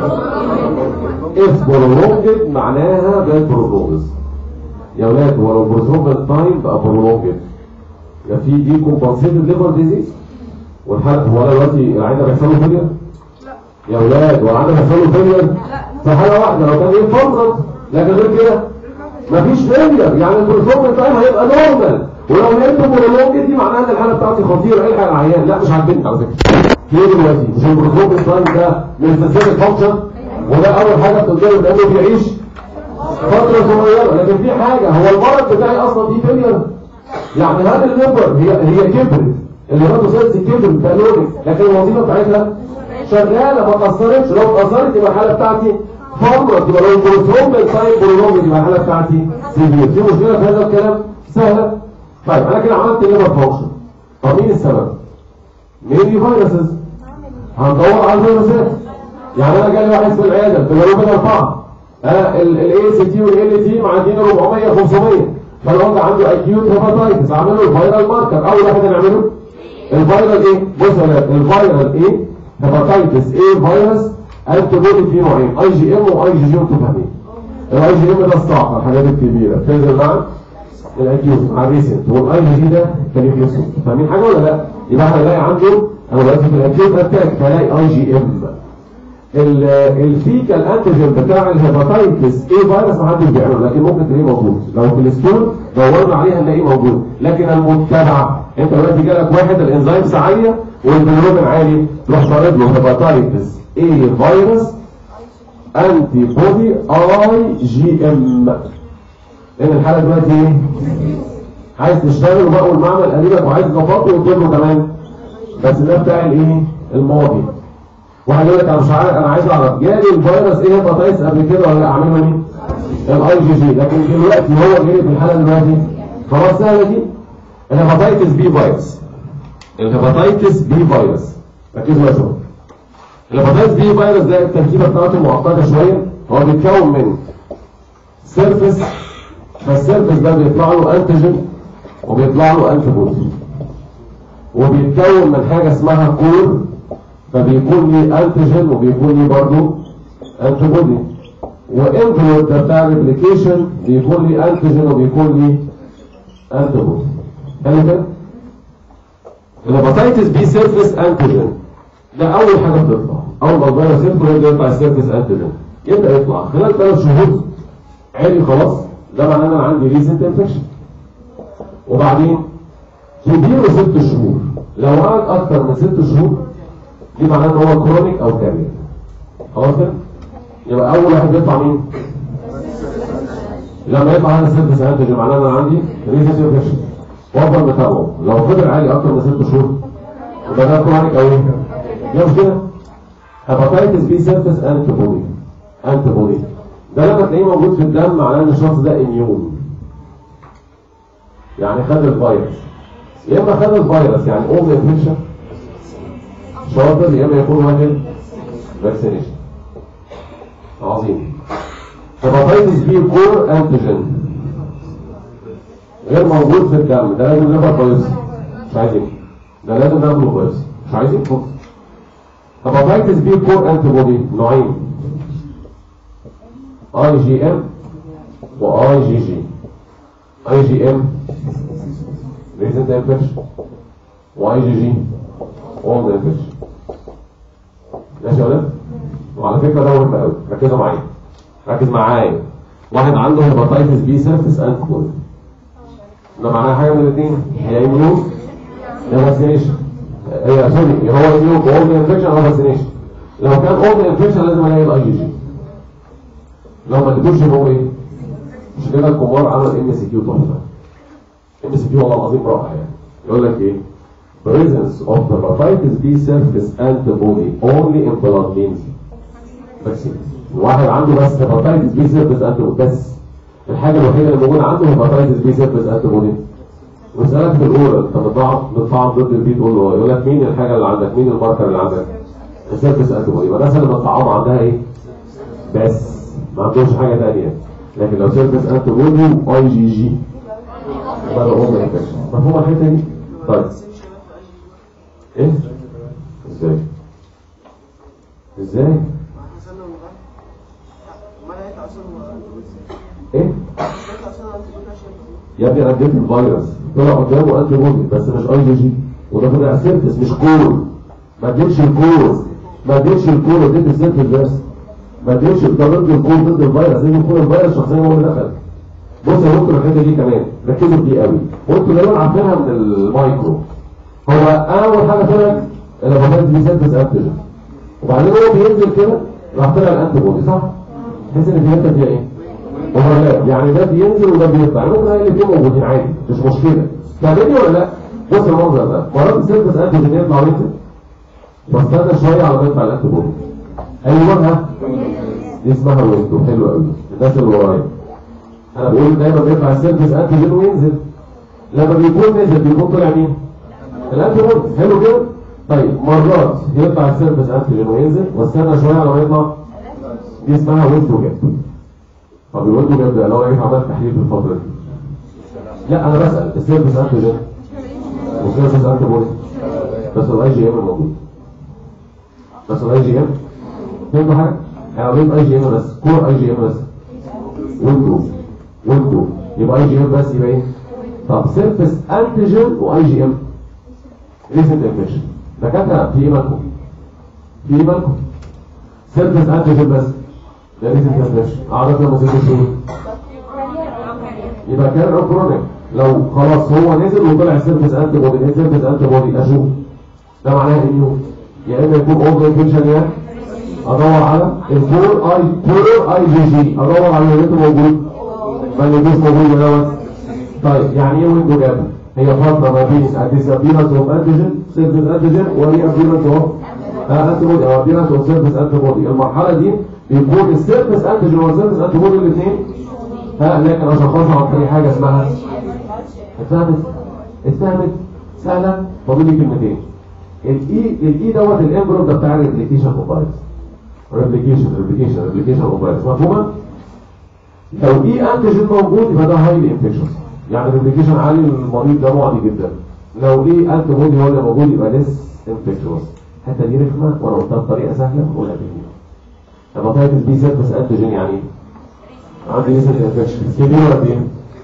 اف برولونجد معناها بالبروجنوز يا ولاد هو لو البروتوكول تايم بقى برولونجد يبقى في دي كومبنسيتد ليفر ديزيز والحاله هو أنا دلوقتي العيان بيحصل له فيلير يا ولاد هو العيان بيحصل له فيلير في حاله واحده لو كان يفرط لكن غير كده مفيش فيلير يعني البروتوكول تايم هيبقى نورمال ولو لقيته برولونج دي معناها ان الحاله بتاعتي خطيره الحق العيان لا مش عاجبني على فكره ليه دلوقتي مش البروتوكول تايم ده من سلسله فانكشن وده اول حاجه بتنضرب لانه بيعيش فتره صغيره لكن في حاجه هو المرض بتاعي اصلا فيه فيلير يعني هذه الليبر هي هي كبرت الهيماتوسايتس كبرت بالوني لكن الوظيفه بتاعتها شغاله ما اتاثرتش لو اتاثرت يبقى الحاله بتاعتي فورمه تبقى لو الجلوثرومبل تايب برولونج يبقى الحاله بتاعتي سيفير في مشكله في هذا الكلام سهله طيب انا كده عملت الليبر فانكشن طب مين السبب؟ مين فيروسز هندور على الفيروسات يعني انا جالي واحد في العياده في جنوب الاربعه ها الاي سي تي والال تي معديين 400 500 فالراجل عنده اكيوت هيباتايتس اعمل له الفيرال ماركر اول واحد نعمله الفيرال ايه بص يا ولاد الفيرال ايه هيباتايتس ايه فيروس انتي بودي فيه نوعين اي جي ام واي جي جي انتوا فاهمين الاي جي ام ده الصعب الحاجات الكبيره تنزل مع الاكيوت مع الريسنت والاي جي جي ده كان فاهمين حاجه ولا لا يبقى احنا نلاقي عنده انا دلوقتي في الاكيوت اتاك هلاقي اي جي ام الفيكال انتيجين بتاع الهيباتايتس ايه فيروس ما حدش بيعمله لكن ممكن تلاقيه موجود لو في الستول دورنا عليه هنلاقيه موجود لكن المتبعه انت دلوقتي جالك واحد الانزيمز عاليه والبيلروبين عالي تروح طالب له هيباتايتس ايه فيروس انتي بودي اي جي ام لان الحاله دلوقتي ايه؟ عايز تشتغل بقى والمعمل قريبك وعايز تظبطه وتجيب له كمان بس ده بتاع الايه؟ الماضي واحد يقول لك انا مش عارف انا عايز اعرف جالي الفيروس ايه هيباتايتس قبل كده ولا اعمله ايه؟ الاي جي جي لكن دلوقتي هو جاي في الحاله دلوقتي خلاص سهله دي الهيباتايتس بي فيروس الهيباتايتس بي فيروس ركزوا يا شباب الهيباتايتس بي فيروس ده التركيبه بتاعته معقده شويه هو بيتكون من سيرفس فالسيرفس ده بيطلع له انتيجين وبيطلع له انتي بودي وبيتكون من حاجه اسمها كور فبيكون لي انتيجين وبيكون لي برضه انتي بودي وانفلود ده بتاع الريبليكيشن بيكون لي انتيجين وبيكون لي انتي بودي حلو كده؟ الهيباتيتس بي سيرفيس انتيجين ده اول حاجه بتطلع اول ما الفيروس يدخل يبدا يطلع السيرفيس انتيجين يبدا يطلع خلال ثلاث شهور عالي خلاص ده معناه ان انا عندي ريسنت انفكشن وبعدين تديله ست شهور لو قعد اكتر من ست شهور دي معناه ان هو كرونيك او كارير خلاص كده يبقى اول واحد بيطلع مين لما يطلع هذا السيرفيس انتيجين معناه ان انا عندي ريسنت انفكشن وافضل متابعه لو فضل عالي اكتر من ست شهور يبقى ده كرونيك او ايه دي مشكله هيباتيتس بي سيرفيس انتي بودي انتي بودي ده لما تلاقيه موجود في الدم معناه ان الشخص ده اميون يعني خد الفيروس يا اما خد الفيروس يعني اوم انفكشن شاطر يا اما يكون واخد فاكسينيشن عظيم هيباتيتس بي كور انتيجين غير موجود في الدم ده لازم نبقى بايوسي مش عايزين ده لازم نعمله بايوسي مش عايزين فوق هيباتيتس بي كور انتي بودي نوعين اي جي ام واي جي جي اي جي ام ريزنت انفكشن واي جي جي اولد انفكشن ماشي يا ولاد وعلى فكره ده مهم قوي ركزوا معايا ركز معايا واحد عنده هيباتيتس بي سيرفيس انتي بودي ده معناها حاجه من الاثنين يا اميون يا فاكسينيشن هي سوري هو اميون اولد انفكشن او فاكسينيشن لو كان اولد انفكشن لازم الاقي الاي جي جي لو ما اديتوش هو ايه مش كده الكبار عمل ام سي كيو تحفه ام سي كيو والله العظيم رائع يعني يقول لك ايه presence of hepatitis B surface antibody only in blood means vaccine واحد عنده بس hepatitis B surface antibody بس الحاجه الوحيده اللي موجوده عنده hepatitis B surface antibody وسألك في الأولى أنت بتطعم بتطعم ضد البي تقول له يقول لك مين الحاجة اللي عندك مين الماركر اللي عندك السيرفيس انتيبودي يبقى الناس اللي بتطعم عندها إيه؟ بس ما عندوش حاجة تانية لكن لو سيرفيس انتيبودي واي جي جي يبقى ده اوم انفكشن مفهوم الحتة دي؟ طيب ايه؟ ازاي؟ ازاي؟ ايه؟ يا ابني انا اديت الفيروس طلع قدامه انتي بودي بس مش اي جي جي وده طلع سيرفيس مش كور ما اديتش الكور ما اديتش الكور اديت السيرفيس بس ما اديتش ده ضد الكور ضد الفيروس لان الكور الفيروس شخصيا هو اللي دخل بص يا دكتور الحته دي كمان ركزوا في دي قوي وانتوا دايما عارفينها من المايكرو هو اول حاجه طلعت الهيباتيتس بي سيرفيس انتيجين وبعدين هو بينزل كده راح طلع الانتي بودي صح؟ تحس ان في حته فيها ايه؟ اوفرلاب يعني ده بينزل وده بيطلع ممكن الاقي الاثنين موجودين عادي مش مشكله فاهمني ولا لا؟ بص المنظر ده مرات السيرفس انتيجين يطلع وينزل واستنى شويه على ما يطلع الانتي بودي ايوه ها دي اسمها ويندو حلو قوي الناس اللي ورايا انا بقول دايما بيطلع السيرفس انتيجين وينزل لما بيكون نزل بيكون طلع مين؟ الانتي بودي حلو كده؟ طيب مرات يطلع السيرفس انتيجين وينزل واستنى شويه على ما يطلع دي اسمها ويندو جاب طب الويندو جاب ده لو انا جيت عملت تحليل في الفتره دي لا انا بسال السيرفس انتيجين والسيرفس انتي بودي بس الاي جي ام موجود بس الاي جي ام فهمتوا حاجه؟ يعني قريب اي جي ام بس كور اي جي ام بس ويندو ويندو يبقى اي جي ام بس يبقى ايه؟ طب سيرفس انتيجين واي جي ام ريسنت انفكشن دكاتره في ايه مالكم؟ في ايه مالكم؟ سيرفس انتيجين بس ده ريسنت انفكشن اعرف لما ست شهور يبقى كان او كرونيك لو خلاص هو نزل وطلع سيرفس انتي بودي ايه سيرفس انتي بودي اشوف ده معناه انه يا اما يكون اولد انفكشن يا ادور على الفور اي فور اي جي جي ادور على اللي موجود ما اللي مش موجود دوت طيب يعني ايه ويندو جاب هي فتره ما بين الديسابيرنس اوف انتيجين سيرفس انتيجين وري ابيرنس اوف انتي بودي او ابيرنس اوف سيرفس انتي بودي المرحله دي بيكون السيرفس انتيجين والسيرفس انتي بودي الاثنين ها لكن اشخاصها عن طريق حاجه اسمها اتفهمت اتفهمت سهله فاضل لي كلمتين الاي الاي دوت الامبرو ده بتاع الريبليكيشن اوف فايروس ريبليكيشن ريبليكيشن ريبليكيشن اوف فايروس مفهومه لو اي انتيجين موجود يبقى ده هايلي انفكشن يعني الريبليكيشن عالي المريض ده معدي جدا لو اي انتي بودي هو اللي موجود يبقى ليس انفكشوس الحته دي رخمه وانا قلتها بطريقه سهله بقولها تاني هيباتيتس بي سيرفس انتيجين يعني ايه؟ عندي نسبه انفكشن كبيره ولا ايه؟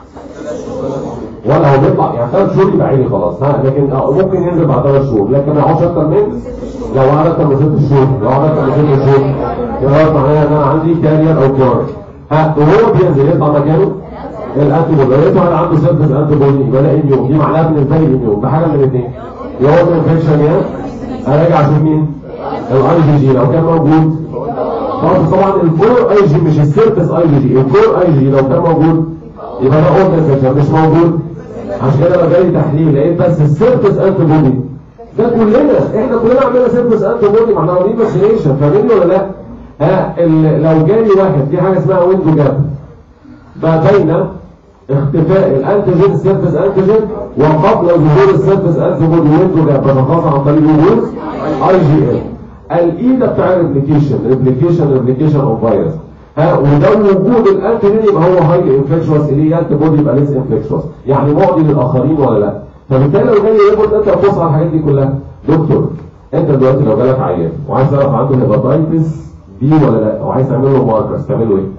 ولا هو بيطلع يعني ثلاث شهور يبقى عيني خلاص ها لكن آه، ممكن ينزل بعد ثلاث شهور لكن ما يقعدش اكتر من لو قعد اكتر من ست شهور لو قعد اكتر من ست شهور يبقى ده معناه ان انا عندي كارير او كار ها وهو بينزل يطلع مكانه الانتي بودي لو لقيته انا عنده سيرفس انتي بودي يبقى ده اميون دي معناها بالنسبه لي اميون بحاجه من الاثنين يا هو انفكشن يا اراجع اشوف مين الاي جي جي لو كان موجود خلاص طبعا الكور اي جي مش السيرفس اي جي جي الكور اي جي لو كان موجود يبقى ده اولد انفكشن مش موجود عشان كده لما جالي تحليل لقيت بس السيرفس انتي بودي ده كلنا احنا كلنا عندنا سيرفس انتي بودي ما احنا عاملين فاكسينيشن فاهمني ولا لا؟ ها ال- لو جالي واحد في حاجه اسمها ويندو جاب ما بين اختفاء الانتيجين سيرفس انتيجين وقبل ظهور السيرفس انتي بودي ويندو جاب بتخاص عن طريق وجود اي جي ال الاي ده بتاع الريبليكيشن ريبليكيشن ريبليكيشن اوف فيروس ها وده وجود الانتيجين يبقى هو هاي انفكشوس اللي هي انتي بودي يبقى ليس انفكشوس يعني معدي للاخرين ولا لا فبالتالي لو جاي يقول انت تبص على الحاجات دي كلها دكتور انت دلوقتي لو جالك عيان وعايز تعرف عنده هيباتايتس بي ولا لا وعايز تعمل له ماركرز تعمله ايه؟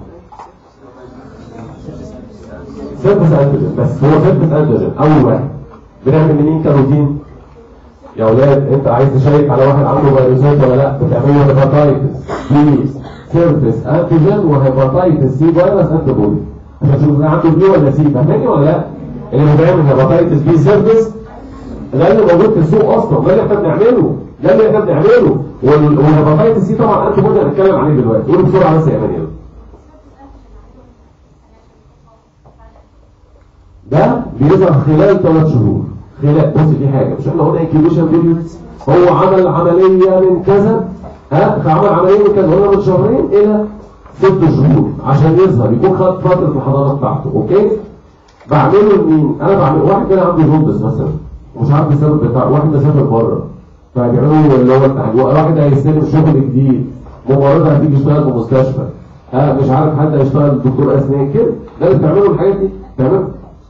سيرفس انتيجين بس هو سيرفس انتيجين اول واحد بنعمل منين كروتين يا اولاد انت عايز تشيك على واحد عنده فيروسات ولا لا بتعمل له هيباتايتس بي سيرفس انتيجين وهيباتايتس سي فيروس انتي بودي عشان تشوف ده عنده بي ولا سي فاهماني ولا لا اللي بيعمل هيباتايتس بي سيرفس ده اللي موجود في السوق اصلا ده اللي احنا بنعمله ده اللي احنا بنعمله وال- والهيباتايتس سي طبعا انتي بودي هنتكلم عليه دلوقتي قولوا بسرعه بس يا امان ده بيظهر خلال ثلاث شهور خلال بص في حاجه مش احنا قلنا انكيبيشن بيريود هو عمل عمليه من كذا ها عمل عمليه من كذا قلنا من شهرين الى ست شهور عشان يظهر يكون خد فتره الحضانه بتاعته اوكي بعمله لمين؟ انا بعمل واحد كده عنده جوندس مثلا مش عارف السبب بتاعه واحد مسافر بره فبيعملوا له اللي هو التحجير واحد هيستلم شغل جديد ممرضه هتيجي تشتغل في مستشفى ها مش عارف حد هيشتغل دكتور اسنان كده ده اللي بتعمله الحاجات دي تمام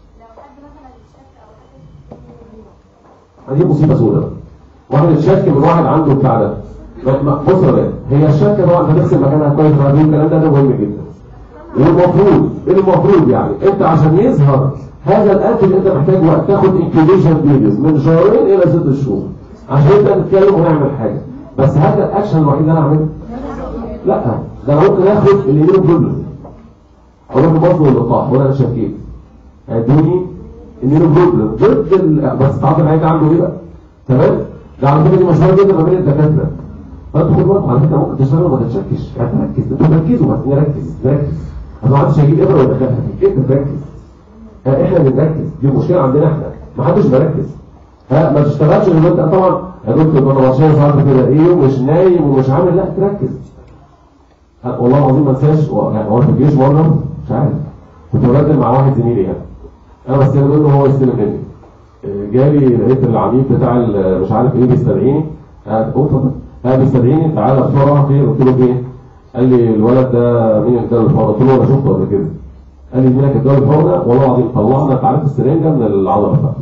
دي مصيبه سوداء واحد اتشك من واحد عنده بتاع ده ما- ما- بص يا ولاد هي الشك طبعا انت تغسل مكانها كويس وبعدين الكلام ده ده مهم جدا والمفروض المفروض يعني انت عشان يظهر هذا الانتج انت محتاج وقت تاخد انكيبيشن بيريز من شهرين الى ست شهور عشان نبدا نتكلم ونعمل حاجه بس هذا الاكشن الوحيد اللي انا اعمله لا ده انا ممكن اخد اليمين كله اروح مصر واللقاح وانا شكيت ادوني النيرو بروبلم ضد ال... بس تعرف العيال عنده ايه بقى تمام ده على فكره دي مشهوره جدا ما بين الدكاتره فانت خد بالك على فكره ممكن تشتغل وما تتشكش يعني تركز انتوا ركزوا بس نركز نركز ما حدش هيجيب ابره ويدخلها فيك انت تركز ها احنا بنركز دي مشكله عندنا احنا ما حدش بيركز ها ما تشتغلش غير وانت طبعا يا دكتور انا ماشي ساعات كده ايه ومش نايم ومش عامل لا تركز ها والله العظيم ما انساش و- يعني هو في الجيش مره مش عارف كنت بقدم مع واحد زميلي يعني انا بستلم منه وهو يستلم مني آه، جالي لقيت العميد بتاع ال- مش عارف ايه بيستدعيني ها قلت له ها بيستدعيني تعالى بسرعه فين قلت له فين قال لي الولد ده مين اللي اداله الحقنه قلت له انا شفته قبل كده قال لي مين اللي اداله الحقنه والله العظيم طلعنا انت عارف السرنجه من العضله بتاعته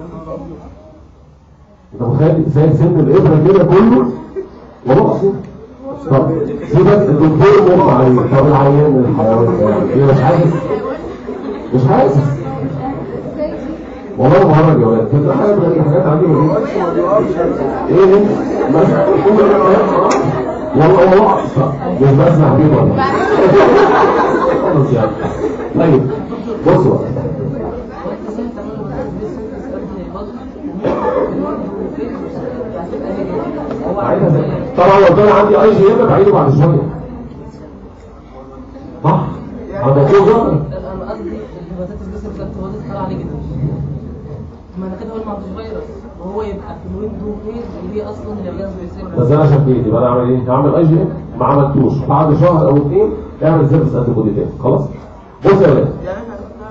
انت متخيل سايب سن الابره كده كله والله العظيم طب سيبك الدكتور مغمى عليه طب العيان الحيوان يعني مش حاسس مش حاسس والله مهرج يا ولاد كده حاجات غريبة حاجات عجيبة جدا ايه ايه بس والله والله مش بسمع بيه والله خلاص يعني طيب بصوا بقى بعيدها زي- طبعا لو كان عندي اي جي ام بعيده بعد شويه صح هذا كله ظهر انا قصدي الهيباتيتس بس بجد هو ده خطر عليه جدا ما انا كده اقول ما عندوش فيروس وهو يبقى في الويندو فيز اللي هي اصلا اللي بجد بيصير بس انا شكيت يبقى انا اعمل ايه؟ هعمل اي جي ام ما عملتوش بعد شهر او اثنين اعمل سيرفس انتي بودي تاني خلاص بص يا ولاد يعني احنا هنحطها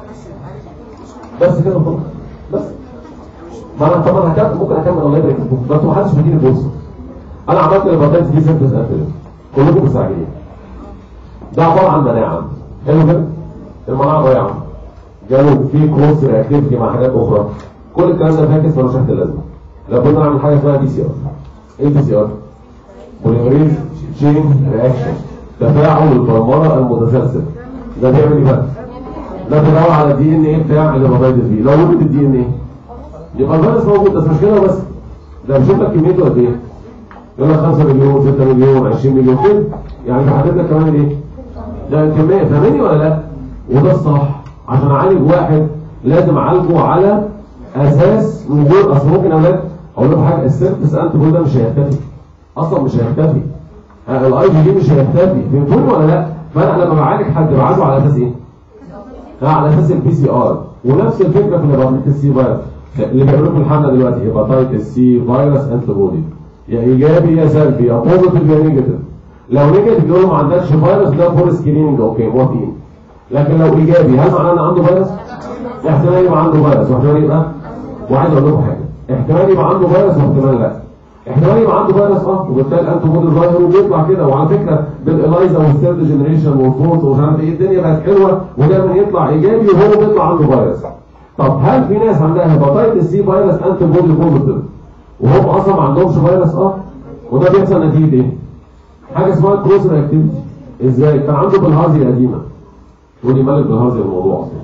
بس بس كده خلاص بس ما انا طبعا هكمل ممكن اكمل الله يبارك فيكم بس ما حدش بيديني فرصه انا عملت البطاطس دي سيرفس انتي كلكم مستعجلين ده عباره عن مناعه حلو كده المناعه ضايعه جاله في كروس رياكتيفيتي مع حاجات اخرى كل الكلام ده فاكس ملوش تحت اللازمه لابد نعمل حاجه اسمها بي سي ار ايه البي سي ار؟ بوليمريز تشين رياكشن تفاعل البرمجه المتسلسل ده بيعمل ايه بقى؟ ده بيدور على الدي ان ايه بتاع الهيباتيتس بي لو وجد الدي ان ايه يبقى الفيروس موجود بس مش كده بس ده بيشوف لك كميته قد ايه يقول لك 5 مليون 6 مليون 20 مليون كده يعني بيحدد لك كمان ايه ده الكميه فاهمني ولا لا وده الصح عشان اعالج واحد لازم اعالجه على اساس وجود اصل ممكن يا اولاد اقول لكم حاجه السيرفس انت ده مش هيختفي اصلا مش هيختفي الاي جي دي مش هيختفي فهمتوني ولا لا فانا لما بعالج حد بعالجه على اساس ايه ها على اساس البي سي ار ونفس الفكره في الهيباتيتس سي فيروس اللي بيعملوا في الحمله دلوقتي هيباتيتس سي فيروس انتي بودي يا ايجابي يا سلبي يا بوزيتيف يا نيجاتيف لو نيجاتيف يقول له ما عندكش فيروس ده فور سكريننج اوكي موافقين لكن لو ايجابي هل معناه ان عنده فيروس؟ احتمال يبقى عنده فيروس واحتمال يبقى وعايز اقول لكم حاجه احتمال يبقى عنده فيروس واحتمال لا احتمال يبقى عنده فيروس اه وبالتالي الانتي بودي ظاهر وبيطلع كده وعلى فكره بالالايزا والثيرد جنريشن والفورث ومش عارف ايه الدنيا بقت حلوه ودايما يطلع ايجابي وهو بيطلع عنده فيروس طب هل في ناس عندها هيباتيتس سي فيروس انتي بودي بوزيتيف وهم اصلا ما عندهمش فيروس اه وده بيحصل نتيجه ايه؟ حاجه اسمها كروس رياكتيفيتي ازاي؟ كان عنده بالهارزي قديمه تقول لي مالك بالهارزي الموضوع اصلا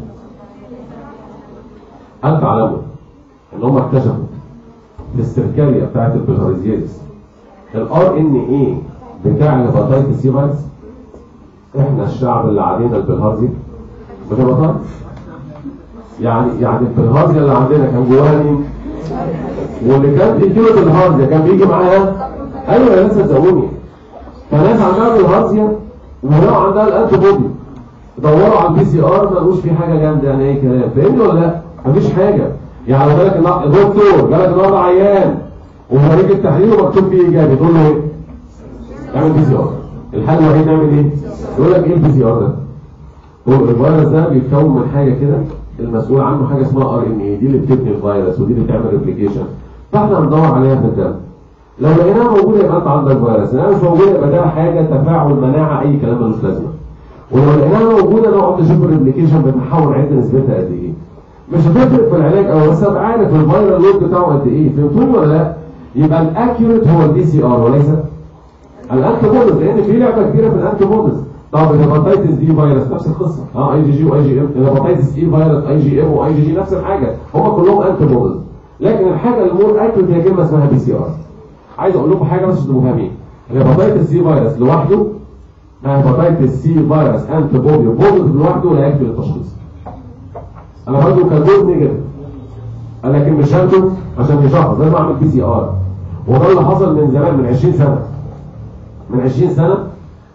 هل تعلموا ان هم اكتشفوا في السيركاليا بتاعت البلهارزياليس الار ان اي بتاع الهيباتيتس سي فيروس احنا الشعب اللي عادينا البلهارزي مش هيباتيتس يعني يعني البلهارزيا اللي عندنا كان جواها مين؟ واللي كان بيجيله بالهارزيا كان بيجي معاها ايوه يا ناس صدقوني فناس عندها بالهارزيا ولو عندها الانتي بودي دوروا على البي سي ار ما لقوش فيه حاجه جامده يعني اي كلام فاهمني ولا لا؟ مفيش حاجه يعني لو جالك النهار- دكتور جالك النهارده عيان ومريض التحليل ومكتوب فيه ايجابي تقول له ايه؟ اعمل بي سي ار الحل الوحيد نعمل ايه؟ يقول لك ايه البي سي ار ده؟ هو الفيروس ده بيتكون من حاجه كده المسؤول عنه حاجه اسمها ار ان اي دي اللي بتبني الفيروس ودي اللي بتعمل ريبليكيشن فاحنا هندور عليها في الدم لو لقيناها موجوده يبقى انت عندك فيروس لو مش موجوده يبقى ده حاجه تفاعل مناعه اي كلام ملوش لازمه ولو لقيناها موجوده نقعد نشوف الريبليكيشن بنحاول نعد نسبتها قد ايه مش هتفرق في العلاج او بس ابقى عارف الفيرال لود بتاعه قد ايه فهمتوني ولا لا؟ يبقى الاكيوريت هو الدي سي ار وليس الانتي بودز لان في لعبه كبيره في الانتي بودز طب الهيباتيتس دي فيروس نفس القصه اه اي جي جي واي جي ام الهيباتيتس اي فيروس اي جي ام واي جي جي نفس الحاجه هم كلهم انتي بودز لكن الحاجه المور اكيوريت هي كلمه اسمها بي سي ار عايز اقول لكم حاجه بس عشان تبقوا فاهمين الهيباتيتس سي فيروس لوحده هيباتيتس سي فيروس انتي بودي بوزيتيف لوحده لا يكفي للتشخيص انا برضه كجزء نيجاتيف لكن مش هاخده عشان يشخص لازم اعمل بي سي ار وده اللي حصل من زمان من 20 سنه من 20 سنه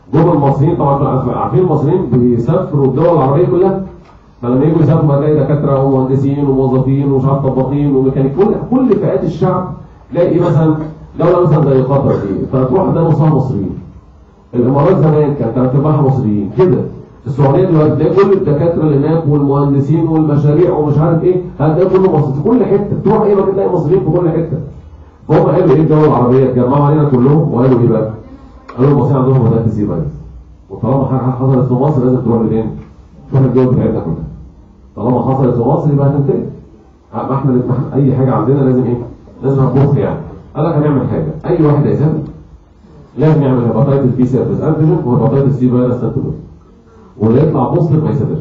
جم المصريين طبعا انتوا عارفين المصريين بيسافروا الدول العربيه كلها فلما يجوا يسافروا هتلاقي دكاتره ومهندسين وموظفين ومش عارف طباخين وميكانيك كل كل فئات الشعب تلاقي إيه مثلا دوله مثلا زي قطر دي فتروح تلاقي نصها مصريين الامارات زمان كانت ثلاث ارباعها مصريين كده السعوديه دلوقتي تلاقي كل الدكاتره اللي هناك والمهندسين والمشاريع ومش عارف ايه هتلاقي كله مصري في كل حته تروح ايه مكان تلاقي مصريين في كل حته فهم قالوا ايه الدول العربيه اتجمعوا علينا كلهم وقالوا ايه بقى؟ قالوا المصريين عندهم هباتيتس سي فيروس وطالما حاجه حصلت في مصر لازم تروح لفين؟ تروح الدول بتاعتنا كلها طالما حصلت في مصر يبقى هتنتهي ما احنا نتمح- اي حاجه عندنا لازم ايه؟ لازم هنبخ يعني قال لك هنعمل حاجه اي واحد هيسافر لازم يعمل هيباتيتس بي سيرفيس انتيجين وهيباتيتس سي فيروس انتيجين واللي يطلع بوزيتيف ما يسافرش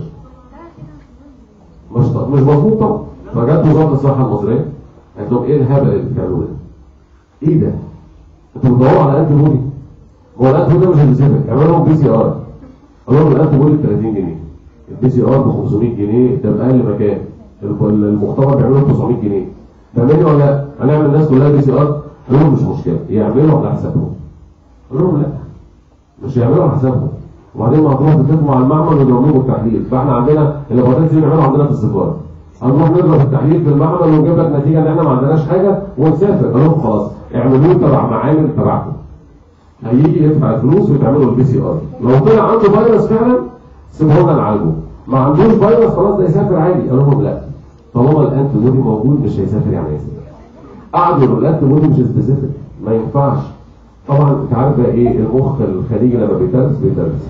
مش مش مظبوط طبعا فجت وزاره الصحه المصريه قالت لهم ايه الهبل اللي بتعملوه ده؟ ايه ده؟ انتوا بتدوروا على انتي بودي هو الانتي بودي مش هيسافر اعملوا لهم بي سي ار قالوا لهم الانتي بودي ب 30 جنيه البي سي ار ب 500 جنيه ده باقل مكان ال- المختبر بيعملوا ب 900 جنيه فاهمني ولا لا؟ هنعمل الناس كلها بي سي ار قالوا لهم مش مشكله يعملوا على حسابهم قال لهم لا مش يعملوا على حسابهم وبعدين ما هتروح تتفقوا مع المعمل ويضربوا لكم التحليل فاحنا عندنا اللابوراتوري دي بنعملها عندنا في السفاره هنروح نضرب التحليل في المعمل ونجيب لك نتيجه ان احنا ما عندناش حاجه ونسافر قال لهم خلاص اعملوه تبع معامل تبعكم هيجي يدفع الفلوس ويتعملوا البي سي ار لو طلع عنده فيروس فعلا سيبوه لنا نعالجه ما عندوش فيروس خلاص ده يسافر عادي قال لهم لا طالما الانتي بودي موجود مش هيسافر يعني هيسافر قعدوا يقولوا الانتي بودي مش سبيسيفيك ما ينفعش طبعا انت عارف بقى ايه المخ الخليجي لما بيترس بيترس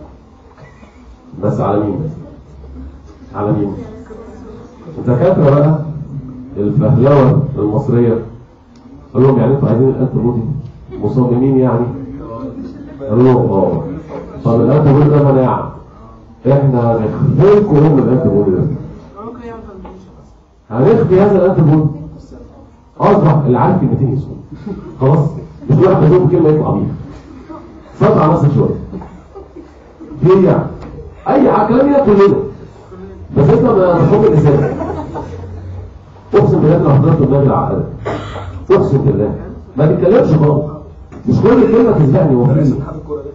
بس على مين بس على مين الدكاتره بقى الفهلوه المصريه قال لهم يعني انتوا عايزين الانتي بودي مصممين يعني قالوا لهم اه طب الانتي بودي ده مناعه احنا هنخفي لكم من الانتي بودي ده ممكن يعمل كومبينيشن بس هنخفي هذا الانتي بودي اصبح اللي عارف كلمتين يسكت خلاص مش واحد يقول كلمه يطلع بيها صدق على نفسك شويه هي يعني اي ح- كلام هنا كلنا بس انت ما مفهوم الانسان اقسم بالله لو حضرت النبي العقل اقسم بالله ما تتكلمش خالص مش كل كلمه تسبقني وفيه اتحاد الكوره ده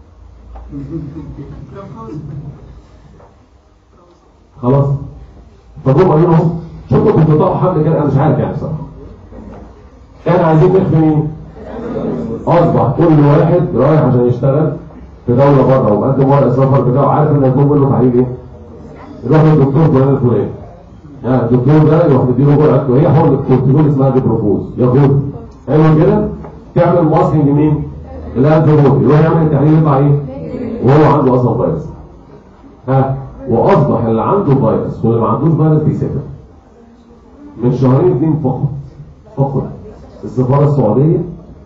خلاص فجم قالوا لهم شوفوا كنتوا طاقوا حمل كده انا مش عارف يعني بصراحه احنا عايزين نخفي مين؟ اصبح كل واحد رايح عشان يشتغل في دوله بره ومقدم ورق السفر بتاعه عارف ان هيكون منه تحليل ايه؟ يروح للدكتور فلان الفلاني ها الدكتور ده يروح مديله جرعه وهي حقنه كورتيزول اسمها ديبروفوز ياخدها حلو كده تعمل ماسكينج لمين؟ الانتيبودي يروح يعمل التحليل يطلع ايه؟ وهو عنده اصلا فيروس ها واصبح اللي عنده فيروس واللي ما عندوش فيروس بيسافر من شهرين اتنين فقط فقط السفاره السعوديه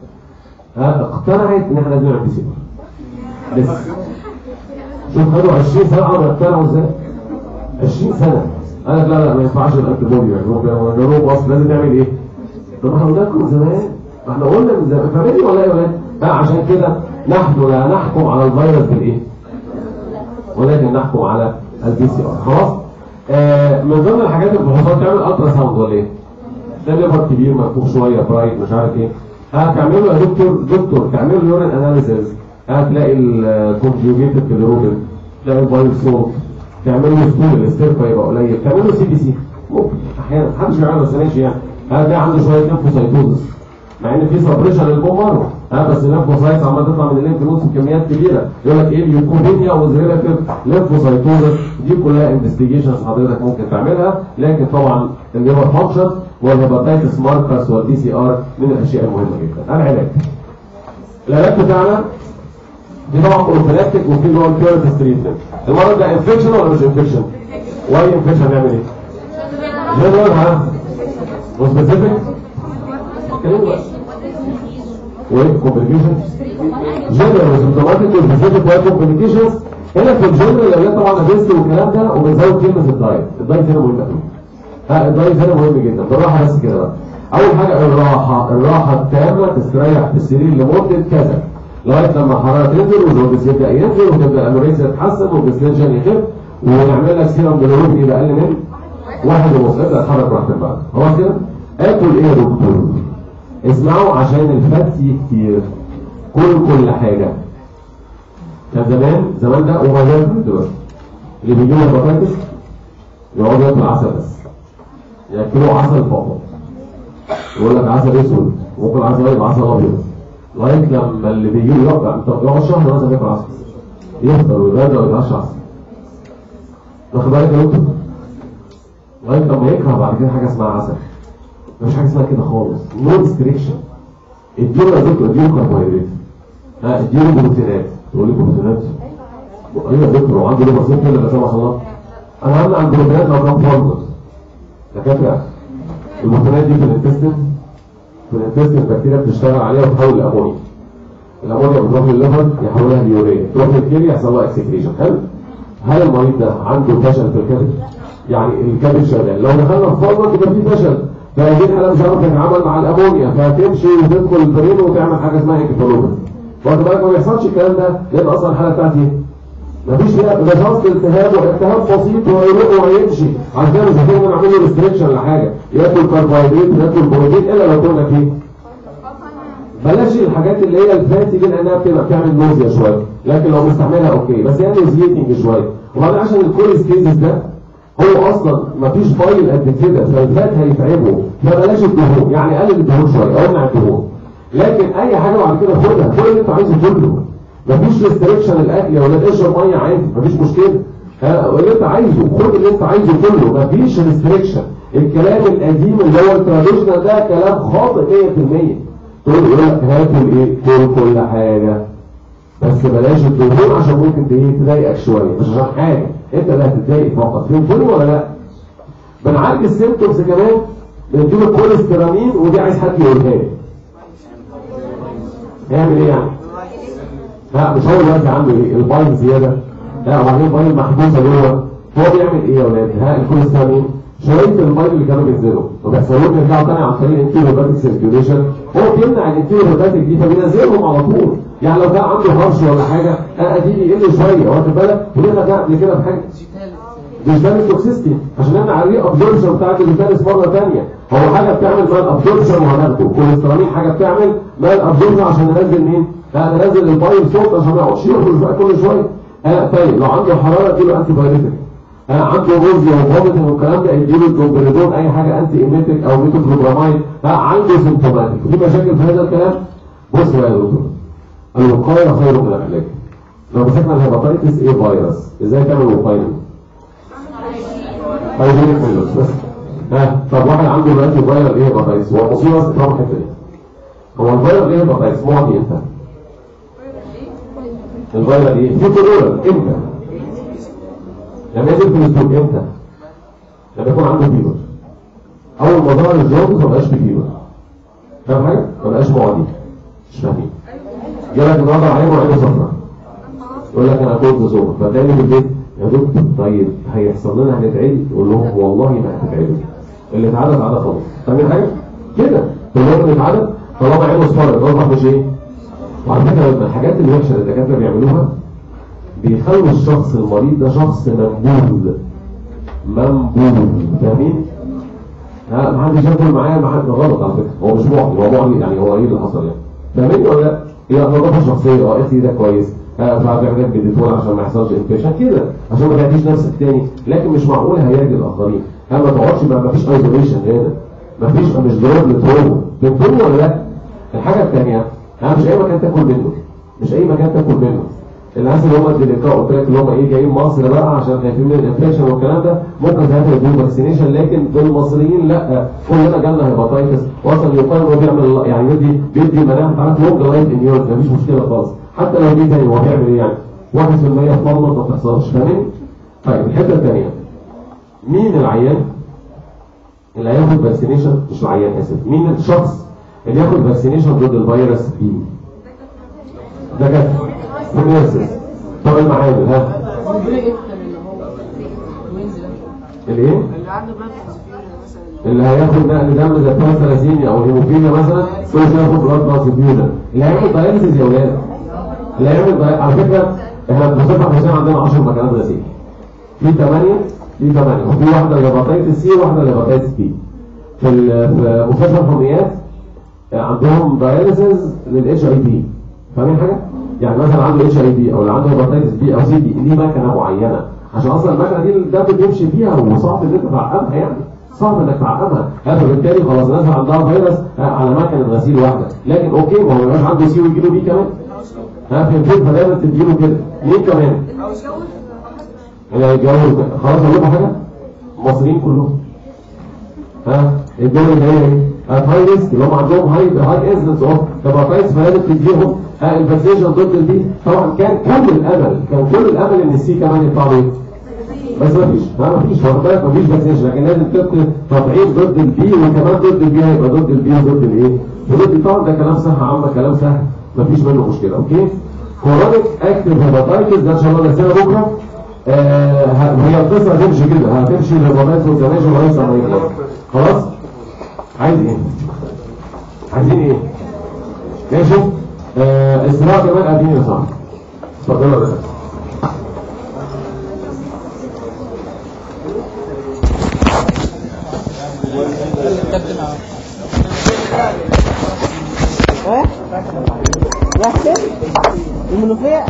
ها اقتنعت ان احنا لازم نعمل بي سي ار لسه شوف خدوا 20 سنه على ما يقتنعوا ازاي 20 سنه قال لك لا لا ما ينفعش الانتي بودي يعني هو كانوا جنوب مصر لازم نعمل ايه؟ طب احنا قلنا لكم من زمان ما احنا قلنا من زمان فاهمين ولا ايه ولا ايه؟ لا عشان كده نحن لا نحكم على الفيروس بالايه؟ ولكن نحكم على البي سي ار خلاص؟ آه من ضمن الحاجات اللي الفحوصات تعمل الترا ساوند ولا ايه؟ ده ليفر كبير منفوخ شويه برايت مش عارف ايه هتعملوا يا دكتور دكتور تعملوا يورين اناليسيز هتلاقي الكونجوجيتد بالروبن تلاقي البايو صوت تعملوا ستول الاسترفا يبقى قليل تعملوا سي بي سي ممكن احيانا محدش بيعمل بس ماشي يعني هتلاقي عنده شويه ليمفوسايتوزس مع ان في سبريشن للبومر ها بس الليمفوسايتس عمال تطلع من الليمف نودز بكميات كبيره يقول لك ايه اليوكوبينيا وزريلاتيف ليمفوسايتوزس دي كلها انفستيجيشنز حضرتك ممكن تعملها لكن طبعا الليفر فانكشن والهيباتيتس ماركرز والدي سي ار من الاشياء المهمه جدا العلاج العلاج بتاعنا دي طبعا بروفيلاكتيك وفي اللي هو الكيورتيف تريتمنت المرض ده انفكشن ولا مش انفكشن؟ واي انفكشن نعمل ايه؟ جنرال ها؟ وسبيسيفيك؟ كلمة بقى وايه كومبليكيشن جنرال وسيمتوماتيك وسبيسيفيك وايه كومبليكيشنز هنا في الجنرال اللي هي طبعا ادريست والكلام ده وبنزود كلمه الدايت الدايت هنا مهم قوي ها الدايت هنا مهم جدا بالراحه بس كده بقى اول حاجه الراحه الراحه التامه تستريح في السرير لمده كذا لغايه لما الحراره تنزل والجلوكوز يبدا ينزل وتبدا الانوريكسيا تتحسن والديستنشن يخف ونعمل لك سيرم جلوكوز يبقى اقل من واحد ونص ابدا اتحرك براحتك بقى خلاص كده اكل ايه يا دكتور اسمعوا عشان الفات فيه كتير كل كل حاجه كان زمان زمان ده وما زال لغاية دلوقتي اللي بيجي له هيباتيتس يقعد ياكل عسل بس ياكلوا عسل فقط يقول لك عسل اسود ممكن عسل يبقى عسل ابيض لغايه لما اللي بيجي له يقعد انت يقعد شهر مثلا ياكل عسل يفطر ويتغدى ويتعشى عسل واخد بالك يا دكتور؟ لغايه لما يكره بعد كده حاجه اسمها عسل مفيش حاجه اسمها كده خالص نو ريستريكشن اديله يا دكتور اديله كربوهيدرات ها اديله بروتينات تقول لي بروتينات ايوه يا دكتور هو عنده ليه بسيط كده لا سمح الله انا عندي عند البروتينات لو كان فورمولا دكاتره البروتينات دي في الانتستين في الانتستين البكتيريا بتشتغل عليها وتحول لامونيا الامونيا بتروح للليفر يحولها ليوريا تروح للكلى يحصل لها اكسكريشن حلو هل المريض ده عنده فشل في الكبد يعني الكبد شغال لو دخلنا في فورمولا يبقى في فشل فهذه الحاله مش هتعرف تتعامل مع الامونيا فهتمشي وتدخل البرين وتعمل حاجه اسمها انكفالوباثي واخد بالك ما بيحصلش الكلام ده لان اصلا الحاله بتاعتي ايه؟ مفيش فيها ده شخص التهاب والتهاب بسيط وهيروح وهيمشي عشان كده مش هتقدر نعمل له ريستريكشن لحاجه ياكل كربوهيدرات ياكل بروتين الا لو قلنا فيه بلاش الحاجات اللي هي الفاتي دي لانها بتبقى بتعمل نوزيا شويه لكن لو مستعملها اوكي بس يعني نوزيتنج شويه وبعدين عشان الكوليستيزيس ده هو اصلا مفيش بايل قد كده فالفات هيتعبه فبلاش الدهون يعني قلل الدهون شويه او امنع الدهون لكن اي حاجه بعد كده خدها كل اللي انت عايزه كله مفيش ريستريكشن الاكل يا ولاد اشرب ميه عادي مفيش مشكله ها اللي انت عايزه خد اللي انت عايزه كله مفيش ريستريكشن الكلام القديم اللي هو التراديشنال ده كلام خاطئ 100% تقول يقول لك هاكل ايه كل كل حاجه بس بلاش الدهون عشان ممكن ايه تضايقك شويه مش عشان حاجه انت اللي هتتضايق فقط فهمتني ولا لا بنعالج السيمتومز كمان بنديله الكوليسترامين ودي عايز حد يقولها لي يعمل ايه يعني لا مش هو دلوقتي عنده ايه البايل زياده لا وبعدين البايل محبوسه جوه هو بيعمل ايه يا ولاد ها الكوليسترامين شويه المايل اللي كانوا بينزلوا وبيحصلوا لهم يرجعوا تاني عن طريق الانتيروباتيك سيركيوليشن هو بيمنع الانتيروباتيك دي فبينزلهم على طول يعني لو كان عنده هرش ولا حاجه ادي يقل شويه واخد بالك وليه ده قبل كده بحاجه ديجيتال توكسيستي عشان نمنع عليه ابزوربشن بتاع الديجيتالس مره ثانيه هو حاجه بتعمل مال ابزوربشن وهناخده كوليسترامين حاجه بتعمل مال ابزوربشن عشان ننزل مين؟ لا ننزل البايل صوت عشان ما يقعدش يخرج بقى كل شويه آه طيب لو عنده حراره اديله انتي بايوتيك آه عنده غوزيا وفوميتنج والكلام ده اديله الكومبريدون اي حاجه انتي ايميتيك او ميتوكلوبرامايد آه عنده سيمتوماتيك في مشاكل في هذا الكلام بص بقى يا دكتور الوقايه خير من العلاج لو مسكنا الهيباتيتس ايه فيروس ازاي تعمل وقايه هايجينيك فيروس بس ها طب واحد عنده دلوقتي فيروس ايه هيباتيتس هو مصيبه بس طبعا الحته دي هو الفيروس ايه هيباتيتس معدي امتى الفيروس ايه في كورونا امتى لما ينزل في الاسبوع امتى لما يكون عنده فيبر اول ما ظهر الجوندس ما بقاش في فيبر فاهم حاجه ما بقاش معدي مش فاهمين جالك النهارده عينه وعينه صفراء يقول لك انا كنت زور فتاني في البيت يا دكتور طيب هيحصل لنا هنتعدي يقول لهم والله ما هتتعدوا اللي اتعدى اتعدى خلاص فاهمين حاجه كده كلهم اللي اتعدى طالما عينه اصفرت اصبح مش ايه وعلى فكره من الحاجات الوحشه اللي الدكاتره بيعملوها بيخلوا الشخص المريض ده شخص منبوذ منبوذ فاهمين؟ ها ما حدش ياكل معايا ما حد غلط على فكره هو مش معدي هو معدي يعني هو ايه اللي حصل يعني فاهمني ولا لا؟ هي نظافه شخصيه اه ايدي ده كويس فبعمل بديتول عشان ما يحصلش انفكشن كده عشان ما تعديش نفسك تاني لكن مش معقول هيعدي الاخرين ها ما تقعدش ما ما فيش ايزوليشن هنا ما فيش مش ضرب لتروما فهمتني ولا لا؟ الحاجه الثانيه ها مش اي مكان تاكل منه مش اي مكان تاكل منه الناس اللي هم الديليكا قلت لك اللي هم ايه جايين مصر بقى عشان خايفين من الانفكشن والكلام ده ممكن ساعتها يدوا فاكسينيشن لكن في المصريين لا كلنا جالنا هيباتايتس وصل يقال هو بيعمل يعني يدي بيدي مناعه تعرف لونج لايف اميون مفيش مشكله خالص حتى لو دي تاني هو بيعمل ايه يعني 1% في مرمط ما بتحصلش فاهمين؟ طيب الحته الثانيه مين العيان اللي هياخد فاكسينيشن مش العيان اسف مين الشخص اللي ياخد فاكسينيشن ضد الفيروس بي ده كده النيرسز طب المعامل ها ربنا يفهم ان هو وينزل الايه اللي عنده بلاد ترانسفيوجن مثلا اللي هياخد نقل دم زي بتوع الثلاسيميا او الهيموفيليا مثلا كل شويه ياخد بلاد ترانسفيوجن اللي هيعمل داياليسيس يا ولاد اللي هيعمل داي- على فكره احنا في مستشفى حسين عندنا 10 مكانات غسيل في 8 في 8 وفي واحده لهيباتيتس سي وواحده لهيباتيتس بي في ال- في مستشفى الحميات عندهم داياليسيس للاتش اي بي فاهمين حاجه؟ يعني مثلا عنده اتش اي بي او اللي عنده هيباتيتس بي او سي دي دي مكنه معينه عشان اصلا المكنه دي الدم بيمشي فيها وصعب ان انت تعقمها يعني صعب انك تعقمها فبالتالي خلاص الناس عندها فيروس آه، على مكنه غسيل واحده لكن اوكي ما هو ما يبقاش عنده سي ويجي له بي كمان ها فهمتوا فدايما تديله كده مين كمان؟ اللي هيتجوز خلاص اقول لكم حاجه المصريين كلهم ها الدول اللي هي ايه؟ هاي ريسك اللي هم عندهم هاي هاي انسنس اوف هيباتايتس فلازم تديهم الفاكسيشن ضد البي طبعا كان كل الامل كان كل الامل ان السي كمان يطلع ايه؟ بس ما فيش ما فيش واخد بالك ما فيش فاكسيشن لكن لازم تدي تطعيم ضد البي وكمان ضد البي هيبقى ضد البي وضد الايه؟ وضد طبعا ده كلام صح عامه كلام سهل ما فيش منه مشكله اوكي؟ كورونيك اكتف هيباتايتس ده ان شاء الله نسينا بكره آه ه- هي القصه هتمشي كده هتمشي الهيباتايتس والزناجل لغايه لما يخلص خلاص؟ عايز ايه؟ عايزين ايه؟ ماشي؟ آه استراحه كمان قاعدين يا صاحبي اتفضلوا يا باشا ها؟ يحسن المنوفية